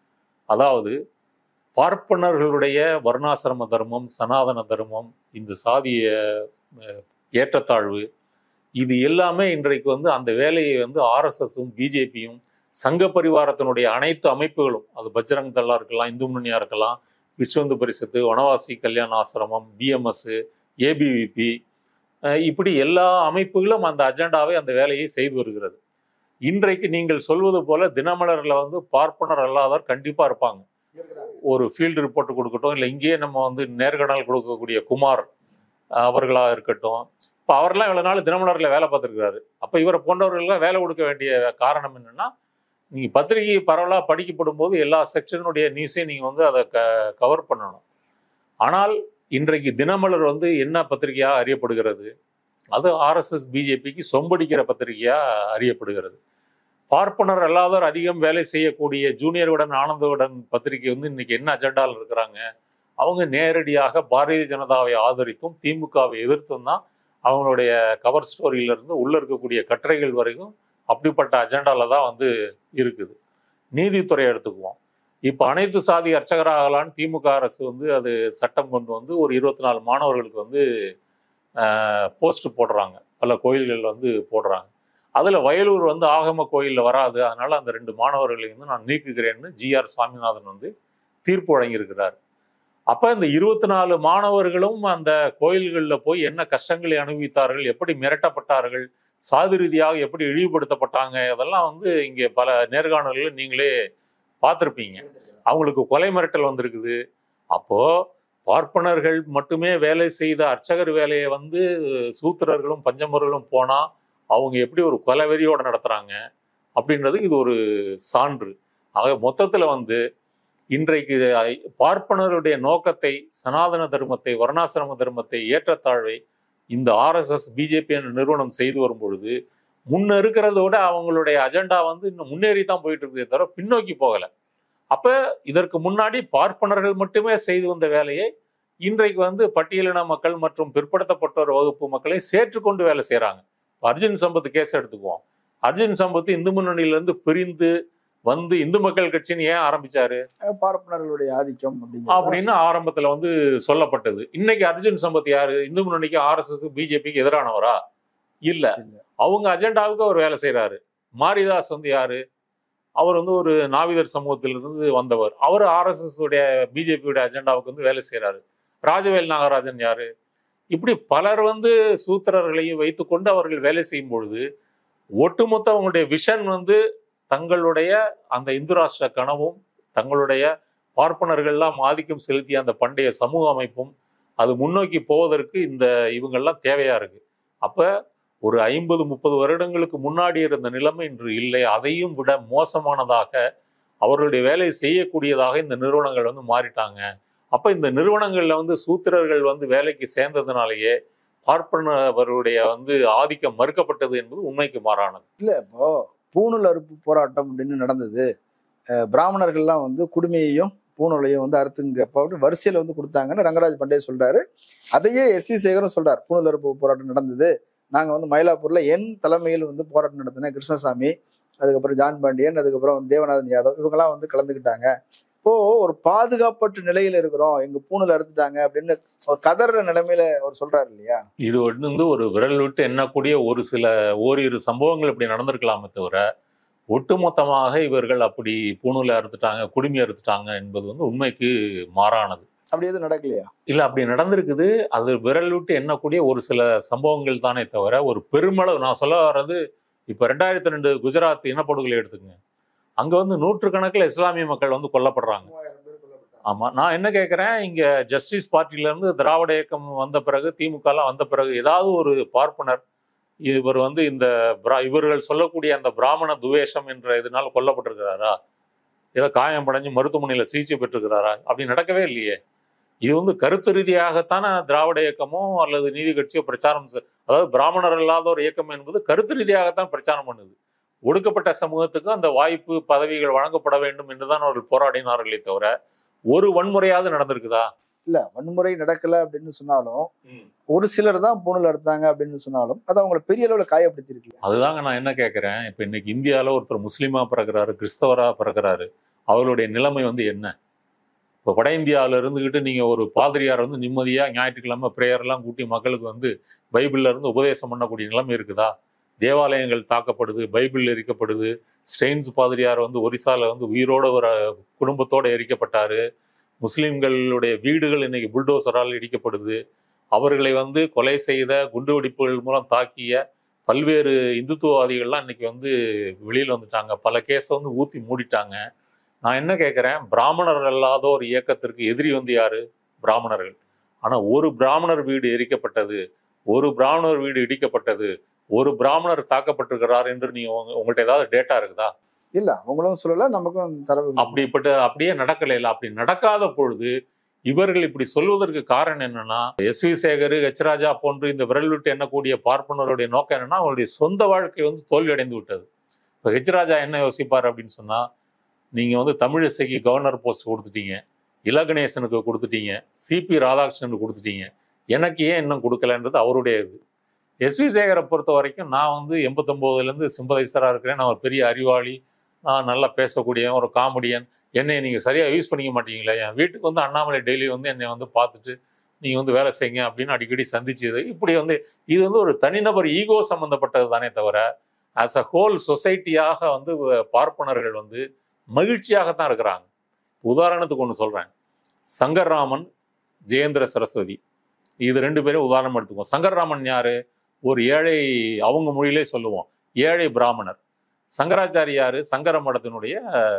அதாவது பார்ப்பனர்களுடைய வர்ணாசிரம தர்மம் சனாதன தர்மம் இந்த சாதிய அஹ், ஏற்றத்தாழ்வு இது எல்லாமே இன்றைக்கு வந்து அந்த வேலையை வந்து ஆர்எஸ்எஸும் பிஜேபியும் சங்க பரிவாரத்தினுடைய அனைத்து அமைப்புகளும் அது பஜ்ரங் தள்ளா இருக்கலாம் இந்து முன்னணியா இருக்கலாம் விஸ்வந்து பரிசத்து வனவாசி கல்யாண ஆசிரமம் பிஎம்எஸ் ஏபிவிபி இப்படி எல்லா அமைப்புகளும் அந்த அஜெண்டாவை அந்த வேலையை செய்து வருகிறது இன்றைக்கு நீங்கள் சொல்வது போல தினமலர்ல வந்து பார்ப்பனர் அல்லாதவர் கண்டிப்பா இருப்பாங்க ஒரு ஃபீல்டு ரிப்போர்ட் கொடுக்கட்டும் இல்லை இங்கேயே நம்ம வந்து நேர்காணல் கொடுக்கக்கூடிய குமார் அஹ், அவர்களா இருக்கட்டும் இப்போ அவரெல்லாம் இவ்வளோ நாள் தினமலர்ல வேலை பார்த்துருக்காரு அப்போ இவரை போன்றவர்கள்லாம் வேலை கொடுக்க வேண்டிய காரணம் என்னன்னா நீங்க பத்திரிகை பரவலாக படிக்கப்படும் போது எல்லா செக்ஷனுடைய நியூஸையும் நீங்க வந்து அதை க கவர் பண்ணணும் ஆனால் இன்றைக்கு தினமலர் வந்து என்ன பத்திரிகையாக அறியப்படுகிறது அது ஆர்எஸ்எஸ் பிஜேபிக்கு சொம்படிக்கிற பத்திரிகையா அறியப்படுகிறது பார்ப்பனர் அல்லாதவர் அதிகம் வேலை செய்யக்கூடிய ஜூனியருடன் ஆனந்தவுடன் பத்திரிகை வந்து இன்னைக்கு என்ன அஜெண்டாவில் இருக்கிறாங்க அவங்க நேரடியாக பாரதிய ஜனதாவை ஆதரித்தும் திமுகவை எதிர்த்தும் தான் அவங்களுடைய கவர் ஸ்டோரியில இருந்து உள்ள இருக்கக்கூடிய கட்டுரைகள் வரைக்கும் அப்படிப்பட்ட அஜெண்டால தான் வந்து இருக்குது நீதித்துறை எடுத்துக்குவோம் இப்போ அனைத்து சாதி அர்ச்சகராகலான்னு திமுக அரசு வந்து அது சட்டம் கொண்டு வந்து ஒரு இருபத்தி நாலு மாணவர்களுக்கு வந்து போஸ்ட் போடுறாங்க பல கோயில்கள் வந்து போடுறாங்க அதில் வயலூர் வந்து ஆகம கோயிலில் வராது அதனால அந்த ரெண்டு மாணவர்களை வந்து நான் நீக்குகிறேன்னு ஜிஆர் சுவாமிநாதன் வந்து தீர்ப்பு வழங்கியிருக்கிறார் அப்போ இந்த இருபத்தி நாலு மாணவர்களும் அந்த கோயில்களில் போய் என்ன கஷ்டங்களை அனுபவித்தார்கள் எப்படி மிரட்டப்பட்டார்கள் சாதி ரீதியாக எப்படி இழிவுபடுத்தப்பட்டாங்க அதெல்லாம் வந்து இங்கே பல நேர்காணல்கள் நீங்களே பார்த்துருப்பீங்க அவங்களுக்கு கொலை மிரட்டல் வந்திருக்குது அப்போ பார்ப்பனர்கள் மட்டுமே வேலை செய்த அர்ச்சகர் வேலையை வந்து சூத்திரர்களும் பஞ்சமர்களும் போனா அவங்க எப்படி ஒரு கொலவெறியோட நடத்துறாங்க அப்படின்றது இது ஒரு சான்று ஆக மொத்தத்துல வந்து இன்றைக்கு ஐ- பார்ப்பனருடைய நோக்கத்தை சனாதன தர்மத்தை வர்ணாசிரம தர்மத்தை ஏற்றத்தாழ்வை இந்த ஆர்எஸ்எஸ் பிஜேபி என்ற நிறுவனம் செய்து வரும் பொழுது முன்ன இருக்கிறத விட அவங்களுடைய அஜெண்டா வந்து இன்னும் முன்னேறி தான் போயிட்டு இருக்குதே தவிர பின்னோக்கி போகல அப்ப இதற்கு முன்னாடி பார்ப்பனர்கள் மட்டுமே செய்து வந்த வேலையை இன்றைக்கு வந்து பட்டியலின மக்கள் மற்றும் பிற்படுத்தப்பட்டோர் வகுப்பு மக்களை சேர்த்துக்கொண்டு வேலை செய்றாங்க இப்ப அர்ஜுன் சம்பத் கேஸ் எடுத்துக்குவோம் அர்ஜுன் சம்பத் இந்து முன்னணியில இருந்து பிரிந்து வந்து இந்து மக்கள் கட்சின்னு ஏன் ஆரம்பிச்சாரு அஹ் பார்ப்பனர்களுடைய ஆதிக்கம் அப்படிங்கிறது அப்படின்னு ஆரம்பத்துல வந்து சொல்லப்பட்டது இன்னைக்கு அர்ஜுன் சம்பத் யாரு இந்து முன்னணிக்கு ஆர்எஸ்எஸ் பிஜேபிக்கு எதிரானவரா இல்ல இல்ல. அவங்க அஜெண்டாவுக்கு அவர் வேலை செய்றாரு மாரிதாஸ் வந்து யாரு அவர் வந்து ஒரு நாவிதர் சமூகத்திலிருந்து வந்தவர் அவர் ஆர்எஸ்எஸ் உடைய பிஜேபியுடைய அஜெண்டாவுக்கு வந்து வேலை செய்றாரு ராஜவேல் நாகராஜன் யாரு இப்படி பலர் வந்து சூத்திரர்களையும் வைத்துக்கொண்டு அவர்கள் வேலை செய்யும் பொழுது ஒட்டுமொத்த அவங்களுடைய விஷன் வந்து தங்களுடைய அந்த இந்து ராஷ்டிர கனவும் தங்களுடைய பார்ப்பனர்கள்லாம் ஆதிக்கம் செலுத்திய அந்த பண்டைய சமூக அமைப்பும் அது முன்னோக்கி போவதற்கு இந்த இவங்கெல்லாம் தேவையா இருக்கு அப்ப ஒரு ஐம்பது முப்பது வருடங்களுக்கு முன்னாடி இருந்த நிலைமை இன்று இல்லை அதையும் விட மோசமானதாக அவர்களுடைய வேலையை செய்யக்கூடியதாக இந்த நிறுவனங்கள் வந்து மாறிட்டாங்க அப்ப இந்த நிறுவனங்கள்ல வந்து சூத்திரர்கள் வந்து வேலைக்கு சேர்ந்ததுனாலேயே பார்ப்பனவருடைய வந்து ஆதிக்கம் மறுக்கப்பட்டது என்பது உண்மைக்கு மாறானது இல்ல இப்போ பூணூல் அறுப்பு போராட்டம் அப்படின்னு நடந்தது அஹ் பிராமணர்கள்லாம் வந்து குடுமையையும் பூணூலையும் வந்து அறுத்துங்க அப்படின்னு வரிசையில வந்து கொடுத்தாங்கன்னு ரங்கராஜ் பண்டே சொல்றாரு அதையே எஸ் வி சேகரும் சொல்றாரு பூணூல் அறுப்பு போராட்டம் நடந்தது நாங்க வந்து மயிலாப்பூர்ல என் தலைமையில் வந்து போராட்டம் நடத்தின கிருஷ்ணசாமி அதுக்கப்புறம் ஜான் பாண்டியன் அதுக்கப்புறம் வந்து தேவநாதன் யாதவ் இவங்கெல்லாம் வந்து கலந்துக்கிட்டாங்க இப்போ ஒரு பாதுகாப்பற்ற நிலையில இருக்கிறோம் எங்க பூணூல் அறுத்துட்டாங்க அப்படின்னு ஒரு கதற நிலைமையில அவர் சொல்றாரு இல்லையா இது வந்து ஒரு விரல் விட்டு எண்ணக்கூடிய ஒரு சில ஓரிரு சம்பவங்கள் இப்படி நடந்திருக்கலாமே தவிர ஒட்டுமொத்தமாக இவர்கள் அப்படி பூணூலை அறுத்துட்டாங்க குடுமி அறுத்துட்டாங்க என்பது வந்து உண்மைக்கு மாறானது அப்படி எதுவும் நடக்கலையா இல்ல அப்படி நடந்திருக்குது அது விரல் விட்டு எண்ணக்கூடிய ஒரு சில சம்பவங்கள் தானே தவிர ஒரு பெருமளவு நான் சொல்ல வர்றது இப்ப ரெண்டாயிரத்தி ரெண்டு குஜராத் இனப்படுகொலை எடுத்துக்கங்க அங்க வந்து நூற்றுக்கணக்கில் இஸ்லாமிய மக்கள் வந்து கொல்லப்படுறாங்க ஆமா நான் என்ன கேட்குறேன் இங்க ஜஸ்டிஸ் பார்ட்டில இருந்து திராவிட இயக்கம் வந்த பிறகு திமுக எல்லாம் வந்த பிறகு ஏதாவது ஒரு பார்ப்பனர் இவர் வந்து இந்த பிரா- இவர்கள் சொல்லக்கூடிய அந்த பிராமண துவேஷம் என்ற இதனால் கொல்லப்பட்டிருக்கிறாரா ஏதோ காயம் படைஞ்சு மருத்துவமனையில சிகிச்சை பெற்றிருக்கிறாரா அப்படி நடக்கவே இல்லையே இது வந்து கருத்து ரீதியாகத்தானே திராவிட இயக்கமோ அல்லது நீதி கட்சியோ பிரச்சாரம் செ- அதாவது பிராமணர் இல்லாத ஒரு இயக்கம் என்பது கருத்து ரீதியாகத்தான் பிரச்சாரம் பண்ணுது ஒடுக்கப்பட்ட சமூகத்துக்கு அந்த வாய்ப்பு பதவிகள் வழங்கப்பட வேண்டும் என்றுதான் அவர்கள் போராடினார்களே தவிர ஒரு வன்முறையாவது நடந்திருக்குதா இல்ல வன்முறை நடக்கல அப்படின்னு சொன்னாலும் ஒரு சிலர் தான் பூணூல் அறுத்தாங்க அப்படின்னு சொன்னாலும் அது அவங்களை பெரிய அளவுல காயப்படுத்தி இருக்கு அதுதாங்க நான் என்ன கேட்குறேன் இப்போ இன்னைக்கு இந்தியாவில் ஒருத்தர் முஸ்லீமா பிறக்கிறாரு கிறிஸ்தவரா பிறக்கிறாரு அவருடைய நிலைமை வந்து என்ன இப்போ வட இந்தியாவில் இருந்துக்கிட்டு நீங்கள் ஒரு பாதிரியார் வந்து நிம்மதியாக ஞாயிற்றுக்கிழமை ப்ரேயர்லாம் கூட்டி மக்களுக்கு வந்து பைபிள்ல இருந்து உபதேசம் பண்ணக்கூடிய நிலைமை இருக்குதா தேவாலயங்கள் தாக்கப்படுது பைபிள் எரிக்கப்படுது ஸ்டெயின்ஸ் பாதிரியார் வந்து ஒரிசால வந்து உயிரோட ஒரு குடும்பத்தோட எரிக்கப்பட்டாரு முஸ்லிம்களுடைய வீடுகள் இன்னைக்கு புல்டோசரால் இடிக்கப்படுது அவர்களை வந்து கொலை செய்த குண்டுவெடிப்புகள் மூலம் தாக்கிய பல்வேறு இந்துத்துவவாதிகள்லாம் இன்னைக்கு வந்து வெளியில் வந்துட்டாங்க பல கேஸை வந்து ஊற்றி மூடிட்டாங்க நான் என்ன கேட்குறேன் பிராமணர் அல்லாத ஒரு இயக்கத்திற்கு எதிரி வந்து யாரு பிராமணர்கள் ஆனால் ஒரு பிராமணர் வீடு எரிக்கப்பட்டது ஒரு பிராமணர் வீடு இடிக்கப்பட்டது ஒரு பிராமணர் தாக்கப்பட்டிருக்கிறார் என்று நீ உங்க- உங்கள்ட்ட ஏதாவது டேட்டா இருக்குதா இல்ல அவங்களும் சொல்லல நமக்கும் தரவு இல்லை. அப்படிப்பட்ட அப்படியே நடக்கல இல்ல அப்படி நடக்காத பொழுது இவர்கள் இப்படி சொல்வதற்கு காரணம் என்னன்னா S V Sekar H Raja போன்று இந்த விரல் விட்டு எண்ணக்கூடிய பார்ப்பனருடைய நோக்கம் என்னன்னா அவருடைய சொந்த வாழ்க்கை வந்து தோல்வி அடைந்து விட்டது இப்போ ஹெச் ராஜா என்ன யோசிப்பார் அப்படின்னு சொன்னா நீங்க வந்து தமிழிசைக்கு கவர்னர் போஸ்ட் கொடுத்துட்டீங்க இலகணேசனுக்கு கொடுத்துட்டீங்க சிபி ராதாகிருஷ்ணனுக்கு கொடுத்துட்டீங்க எனக்கு ஏன் இன்னும் கொடுக்கலன்றது அவருடைய இது எஸ் வி சேகரை பொறுத்த வரைக்கும் நான் வந்து எண்பத்தொம்போதுலேருந்து சிம்பதைசராக இருக்கிறேன் நான் ஒரு பெரிய அறிவாளி நான் நல்லா பேசக்கூடிய ஒரு காமெடியன் என்னை நீங்கள் சரியாக யூஸ் பண்ணிக்க மாட்டீங்களே என் வீட்டுக்கு வந்து அண்ணாமலை டெய்லி வந்து என்னை வந்து பார்த்துட்டு நீங்கள் வந்து வேலை செய்யுங்க அப்படின்னு அடிக்கடி சந்திச்சது இப்படி வந்து இது வந்து ஒரு தனிநபர் ஈகோ சம்மந்தப்பட்டது தானே தவிர ஆஸ் அ ஹோல் சொசைட்டியாக வந்து பார்ப்பனர்கள் வந்து மகிழ்ச்சியாகத்தான் இருக்கிறாங்க உதாரணத்துக்கு ஒன்று சொல்கிறேன் சங்கர்ராமன் ஜெயேந்திர சரஸ்வதி இது ரெண்டு பேரும் உதாரணம் எடுத்துக்குவோம் சங்கர்ராமன் யாரு ஒரு ஏழை அவங்க மொழியிலே சொல்லுவோம் ஏழை பிராமணர் சங்கராச்சாரியாரு சங்கர மடத்தினுடைய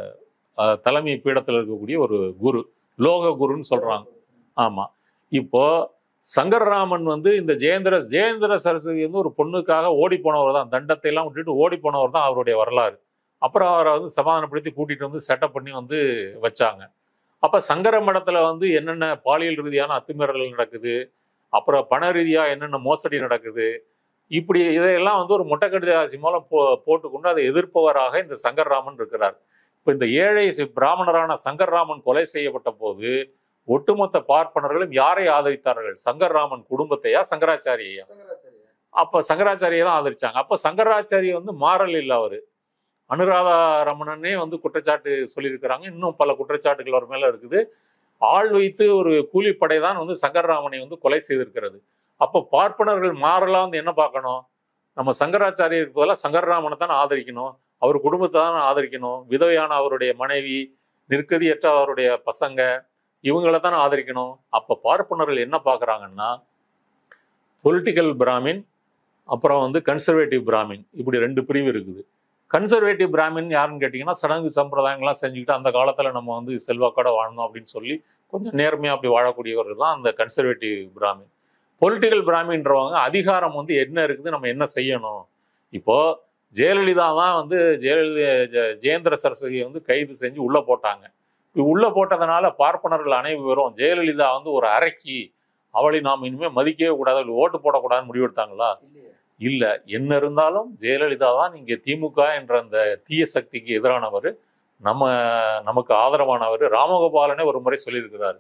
அஹ், தலைமை பீடத்தில் இருக்கக்கூடிய ஒரு குரு லோக குருன்னு சொல்றாங்க ஆமா இப்போ சங்கரராமன் வந்து இந்த ஜெயேந்திர ஜெயேந்திர சரஸ்வதி வந்து ஒரு பொண்ணுக்காக ஓடி போனவர் தான் தண்டத்தை எல்லாம் விட்டுட்டு ஓடி போனவர் தான் அவருடைய வரலாறு அப்புறம் அவரை வந்து சமாதானப்படுத்தி கூட்டிட்டு வந்து செட்டப் பண்ணி வந்து வச்சாங்க அப்ப சங்கர மடத்துல வந்து என்னென்ன பாலியல் ரீதியான அத்துமீறல் நடக்குது அப்புறம் பண ரீதியா என்னென்ன மோசடி நடக்குது இப்படி இதையெல்லாம் வந்து ஒரு முட்டைக்கடிதாசி மூலம் போ போட்டுக்கொண்டு அதை எதிர்ப்பவராக இந்த சங்கர்ராமன் இருக்கிறார் இப்போ இந்த ஏழை சி- பிராமணரான சங்கர்ராமன் கொலை செய்யப்பட்ட போது ஒட்டுமொத்த பார்ப்பனர்களும் யாரை ஆதரித்தார்கள் சங்கர்ராமன் குடும்பத்தையா சங்கராச்சாரியையா அப்ப சங்கராச்சாரியை தான் ஆதரிச்சாங்க அப்ப சங்கராச்சாரிய வந்து மாறல் இல்லை அவரு அனுராதா ரமணனே வந்து குற்றச்சாட்டு சொல்லியிருக்கிறாங்க இன்னும் பல குற்றச்சாட்டுகள் அவர் மேல இருக்குது ஆள் வைத்து ஒரு கூலிப்படை தான் வந்து சங்கரராமனை வந்து கொலை செய்திருக்கிறது அப்போ பார்ப்பனர்கள் மாறலாம் வந்து என்ன பார்க்கணும் நம்ம சங்கராச்சாரியருக்கு பதிலாக சங்கரராமனை தான் ஆதரிக்கணும் அவர் குடும்பத்தை தான் ஆதரிக்கணும் விதவையான அவருடைய மனைவி நிற்கதியற்ற அவருடைய பசங்க இவங்கள தான் ஆதரிக்கணும் அப்போ பார்ப்பனர்கள் என்ன பார்க்குறாங்கன்னா பொலிட்டிக்கல் பிராமின் அப்புறம் வந்து கன்சர்வேட்டிவ் பிராமின் இப்படி ரெண்டு பிரிவு இருக்குது கன்சர்வேட்டிவ் பிராமின் யாருன்னு கேட்டிங்கன்னா சடங்கு சம்பிரதாயங்கள்லாம் செஞ்சுக்கிட்டு அந்த காலத்தில் நம்ம வந்து செல்வாக்கோட வாழணும் அப்படின்னு சொல்லி கொஞ்சம் நேர்மையாக அப்படி வாழக்கூடியவர்கள் தான் அந்த கன்சர்வேட்டிவ் பிராமின் பொலிட்டிக்கல் பிராமின்றவங்க அதிகாரம் வந்து என்ன இருக்குது நம்ம என்ன செய்யணும் இப்போ ஜெயலலிதா தான் வந்து ஜெயலலிதா ஜெ- ஜெயேந்திர சரஸ்வதியை வந்து கைது செஞ்சு உள்ள போட்டாங்க இப்படி உள்ள போட்டதுனால பார்ப்பனர்கள் அனைவரும் ஜெயலலிதா வந்து ஒரு அரைக்கி அவளை நாம் இனிமே மதிக்கவே கூடாது அவளுக்கு ஓட்டு போடக்கூடாதுன்னு முடிவெடுத்தாங்களா இல்ல என்ன இருந்தாலும் ஜெயலலிதா தான் இங்க திமுக என்ற அந்த தீய சக்திக்கு எதிரானவர் நம்ம நமக்கு ஆதரவானவர் ராமகோபாலனே ஒரு முறை சொல்லியிருக்கிறார்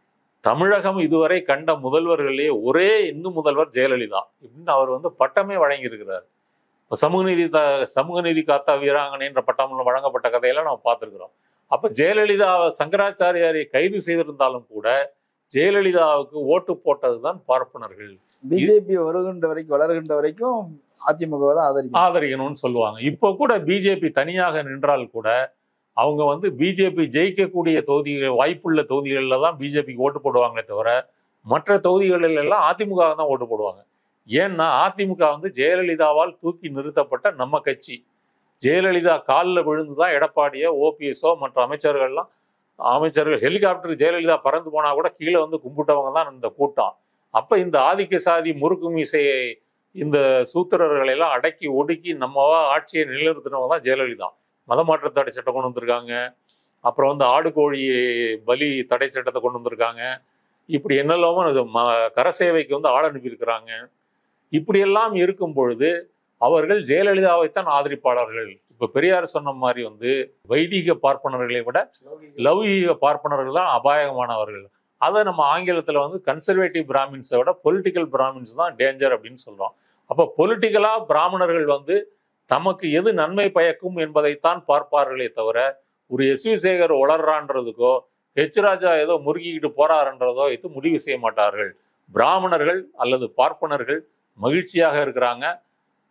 தமிழகம் இதுவரை கண்ட முதல்வர்களே ஒரே இந்து முதல்வர் ஜெயலலிதா இப்படின்னு அவர் வந்து பட்டமே வழங்கியிருக்கிறார் இப்போ சமூக நீதி த சமூக நீதி காத்தா வீராங்கனை என்ற பட்டம் வழங்கப்பட்ட கதையெல்லாம் நம்ம பார்த்துருக்குறோம் அப்ப ஜெயலலிதா சங்கராச்சாரியாரை கைது செய்திருந்தாலும் கூட ஜெயலலிதாவுக்கு ஓட்டு போட்டதுதான் பார்ப்பனர்கள் பிஜேபி வருகின்ற வரைக்கும் வளர்கின்ற வரைக்கும் அதிமுக தான் ஆதரிக்கும் ஆதரிக்கணும்னு சொல்லுவாங்க இப்போ கூட பிஜேபி தனியாக நின்றால் கூட அவங்க வந்து பிஜேபி ஜெயிக்கக்கூடிய தொகுதிகள் வாய்ப்புள்ள தொகுதிகளில் தான் பிஜேபிக்கு ஓட்டு போடுவாங்களே தவிர மற்ற தொகுதிகளில் எல்லாம் அதிமுக தான் ஓட்டு போடுவாங்க ஏன்னா அதிமுக வந்து ஜெயலலிதாவால் தூக்கி நிறுத்தப்பட்ட நம்ம கட்சி ஜெயலலிதா காலில் விழுந்து தான் எடப்பாடியோ ஓபிஎஸ்ஓ மற்ற அமைச்சர்கள்லாம் அமைச்சர்கள் ஹெலிகாப்டர் ஜெயலலிதா பறந்து போனா கூட கீழே வந்து கும்பிட்டவங்க தான் இந்த கூட்டம் அப்ப இந்த ஆதிக்க சாதி முறுக்கு மீசையை இந்த சூத்திரர்களை எல்லாம் அடக்கி ஒடுக்கி நம்மவா ஆட்சியை நிலைநிறுத்தினவங்க தான் ஜெயலலிதா மதமாற்ற தடை சட்டம் கொண்டு வந்திருக்காங்க அப்புறம் வந்து ஆடு கோழி பலி தடை சட்டத்தை கொண்டு வந்திருக்காங்க இப்படி என்னெல்லாமோ இது ம கரசேவைக்கு வந்து ஆள் அனுப்பியிருக்கிறாங்க இப்படியெல்லாம் இருக்கும் பொழுது அவர்கள் ஜெயலலிதாவைத்தான் ஆதரிப்பாளர்கள் இப்ப பெரியார் சொன்ன மாதிரி வந்து வைதிக பார்ப்பனர்களை விட லௌகீக பார்ப்பனர்கள் தான் அபாயகமானவர்கள் அதை நம்ம ஆங்கிலத்தில் வந்து கன்சர்வேட்டிவ் பிராமின்ஸை விட பொலிட்டிக்கல் பிராமின்ஸ் தான் டேஞ்சர் அப்படின்னு சொல்றோம் அப்போ பொலிட்டிக்கலா பிராமணர்கள் வந்து தமக்கு எது நன்மை பயக்கும் என்பதைத்தான் பார்ப்பார்களே தவிர ஒரு எஸ் வி சேகர் வளர்றான்றதுக்கோ ஹெச் ராஜா ஏதோ முறுக்கிக்கிட்டு போறாருன்றதோ இது முடிவு செய்ய மாட்டார்கள் பிராமணர்கள் அல்லது பார்ப்பனர்கள் மகிழ்ச்சியாக இருக்கிறாங்க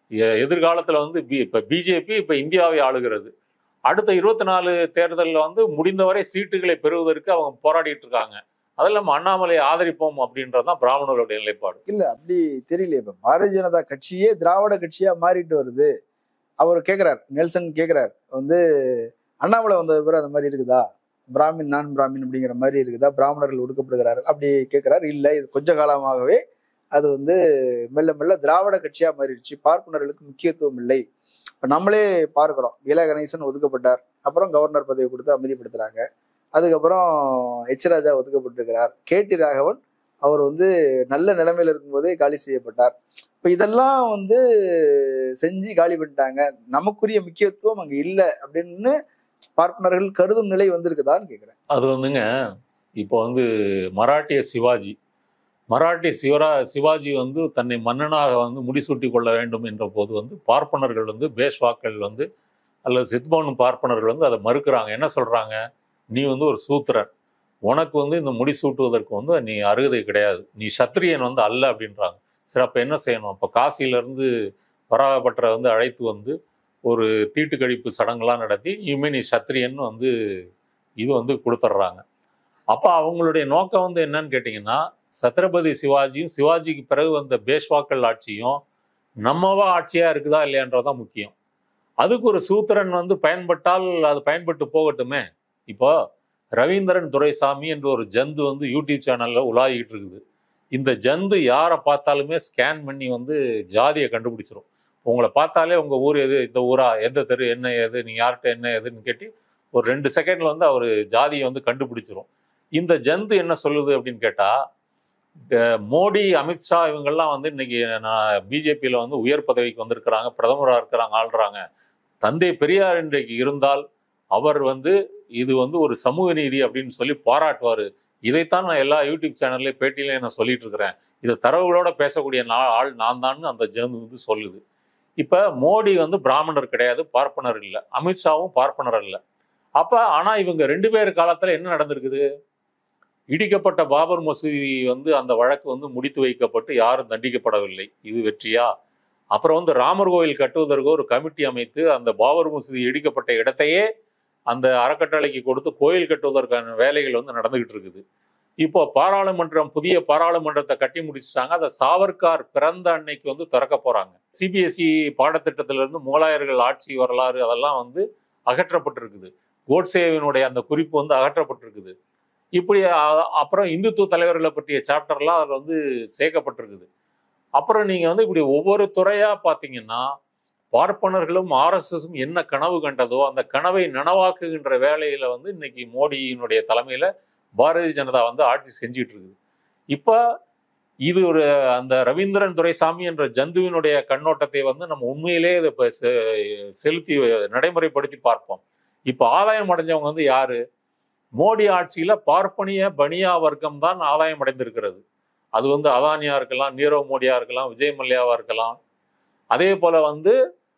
எ- எதிர்காலத்துல வந்து பி இப்ப பிஜேபி இப்ப இந்தியாவை ஆளுகிறது அடுத்த இருபத்தி நாலு தேர்தலில் வந்து முடிந்தவரை சீட்டுகளை பெறுவதற்கு அவங்க போராடிட்டு இருக்காங்க அதில் நம்ம அண்ணாமலையை ஆதரிப்போம் அப்படின்றதுதான் பிராமணர்களுடைய நிலைப்பாடு இல்ல அப்படி தெரியல இப்ப பாரதிய ஜனதா கட்சியே திராவிட கட்சியா மாறிட்டு வருது அவர் கேக்குறார் நெல்சன் கேக்குறார் வந்து அண்ணாமலை வந்த பிறகு அந்த மாதிரி இருக்குதா பிராமின் நான் பிராமின் அப்படிங்கிற மாதிரி இருக்குதா பிராமணர்கள் ஒடுக்கப்படுகிறார்கள் அப்படி கேட்கிறார் இல்ல இது கொஞ்ச காலமாகவே அது வந்து மெல்ல மெல்ல திராவிட கட்சியா மாறிடுச்சு பார்ப்பனர்களுக்கு முக்கியத்துவம் இல்லை இப்ப நம்மளே பார்க்கிறோம் இல கணேசன் ஒதுக்கப்பட்டார் அப்புறம் கவர்னர் பதவி கொடுத்து அமைதிப்படுத்துறாங்க அதுக்கப்புறம் எச் ராஜா ஒதுக்கப்பட்டிருக்கிறார் கே டி ராகவன் அவர் வந்து நல்ல நிலைமையில இருக்கும்போதே காலி செய்யப்பட்டார் இப்ப இதெல்லாம் வந்து செஞ்சு காலி பண்ணிட்டாங்க நமக்குரிய முக்கியத்துவம் அங்க இல்லை அப்படின்னு பார்ப்பனர்கள் கருதும் நிலை வந்திருக்குதான்னு கேக்குறேன் அது வந்துங்க இப்போ வந்து மராட்டிய சிவாஜி மராட்டிய சிவரா சிவாஜி வந்து தன்னை மன்னனாக வந்து முடிசூட்டி கொள்ள வேண்டும் என்ற போது வந்து பார்ப்பனர்கள் வந்து பேஷ்வாக்கள் வந்து அல்லது சித்பவன் பார்ப்பனர்கள் வந்து அதை மறுக்கிறாங்க என்ன சொல்றாங்க நீ வந்து ஒரு சூத்திரன் உனக்கு வந்து இந்த முடிசூட்டுவதற்கு வந்து நீ அருகதை கிடையாது நீ சத்திரியன் வந்து அல்ல அப்படின்றாங்க சரி அப்போ என்ன செய்யணும் அப்போ காசியிலேருந்து வராகப்பட்டரை வந்து அழைத்து வந்து ஒரு தீட்டுக்கழிப்பு சடங்கெல்லாம் நடத்தி இனிமேல் நீ சத்திரியன் வந்து இது வந்து கொடுத்துட்றாங்க அப்போ அவங்களுடைய நோக்கம் வந்து என்னன்னு கேட்டிங்கன்னா சத்ரபதி சிவாஜியும் சிவாஜிக்கு பிறகு வந்த பேஷ்வாக்கள் ஆட்சியும் நம்மவா ஆட்சியாக இருக்குதா இல்லையான்றதான் முக்கியம் அதுக்கு ஒரு சூத்திரன் வந்து பயன்பட்டால் அது பயன்பட்டு போகட்டுமே இப்போ ரவீந்திரன் துரைசாமி என்ற ஒரு ஜந்து வந்து யூடியூப் சேனலில் உலாவிக்கிட்டு இருக்குது இந்த ஜந்து யாரை பார்த்தாலுமே ஸ்கேன் பண்ணி வந்து ஜாதியை கண்டுபிடிச்சிரும் உங்களை பார்த்தாலே உங்கள் ஊர் எது இந்த ஊரா எந்த தெரு என்ன ஏது நீங்கள் யார்கிட்ட என்ன ஏதுன்னு கேட்டு ஒரு ரெண்டு செகண்ட்ல வந்து அவர் ஜாதியை வந்து கண்டுபிடிச்சிரும் இந்த ஜந்து என்ன சொல்லுது அப்படின்னு கேட்டால் மோடி அமித்ஷா இவங்கெல்லாம் வந்து இன்னைக்கு நான் பிஜேபியில் வந்து உயர் பதவிக்கு வந்திருக்கிறாங்க பிரதமராக இருக்கிறாங்க ஆள்றாங்க தந்தை பெரியார் இன்றைக்கு இருந்தால் அவர் வந்து இது வந்து ஒரு சமூக நீதி அப்படின்னு சொல்லி பாராட்டுவார் இதைத்தான் நான் எல்லா யூடியூப் சேனல்லையும் பேட்டிலையும் நான் சொல்லிட்டு இருக்கிறேன் இதை தரவுகளோட பேசக்கூடிய நா- ஆள் நான் தான் அந்த ஜந்து வந்து சொல்லுது இப்போ மோடி வந்து பிராமணர் கிடையாது பார்ப்பனர் இல்லை அமித்ஷாவும் பார்ப்பனர் இல்லை அப்ப ஆனா இவங்க ரெண்டு பேர் காலத்துல என்ன நடந்திருக்குது இடிக்கப்பட்ட பாபர் மசூதி வந்து அந்த வழக்கு வந்து முடித்து வைக்கப்பட்டு யாரும் தண்டிக்கப்படவில்லை இது வெற்றியா அப்புறம் வந்து ராமர் கோயில் கட்டுவதற்கு ஒரு கமிட்டி அமைத்து அந்த பாபர் மசூதி இடிக்கப்பட்ட இடத்தையே அந்த அறக்கட்டளைக்கு கொடுத்து கோயில் கட்டுவதற்கான வேலைகள் வந்து நடந்துகிட்டு இருக்குது இப்போ பாராளுமன்றம் புதிய பாராளுமன்றத்தை கட்டி முடிச்சிட்டாங்க அதை சாவர்கார் பிறந்த அன்னைக்கு வந்து திறக்க போறாங்க சிபிஎஸ்இ பாடத்திட்டத்திலிருந்து முகலாயர்கள் ஆட்சி வரலாறு அதெல்லாம் வந்து அகற்றப்பட்டிருக்குது கோட்சேவினுடைய அந்த குறிப்பு வந்து அகற்றப்பட்டிருக்குது இப்படி அ- அப்புறம் இந்துத்துவ தலைவர்களை பற்றிய சாப்டர்லாம் அதில் வந்து சேர்க்கப்பட்டிருக்குது அப்புறம் நீங்க வந்து இப்படி ஒவ்வொரு துறையா பார்த்தீங்கன்னா பார்ப்பனர்களும் ஆர்எஸ்எஸும் என்ன கனவு கண்டதோ அந்த கனவை நனவாக்குகின்ற வேலையில வந்து இன்னைக்கு மோடியினுடைய தலைமையில பாரதிய ஜனதா வந்து ஆட்சி செஞ்சிட்டு இருக்குது இப்போ இது ஒரு அந்த ரவீந்திரன் துரைசாமி என்ற ஜந்துவினுடைய கண்ணோட்டத்தை வந்து நம்ம உண்மையிலே இதை இப்போ செ- செலுத்தி நடைமுறைப்படுத்தி பார்ப்போம் இப்போ ஆதாயம் அடைஞ்சவங்க வந்து யாரு மோடி ஆட்சியில பார்ப்பனிய பனியா வர்க்கம் தான் ஆதாயம் அடைந்திருக்கிறது அது வந்து அதானியா இருக்கலாம் நீரவ் மோடியா இருக்கலாம் விஜய் மல்லையாவா இருக்கலாம் அதே போல வந்து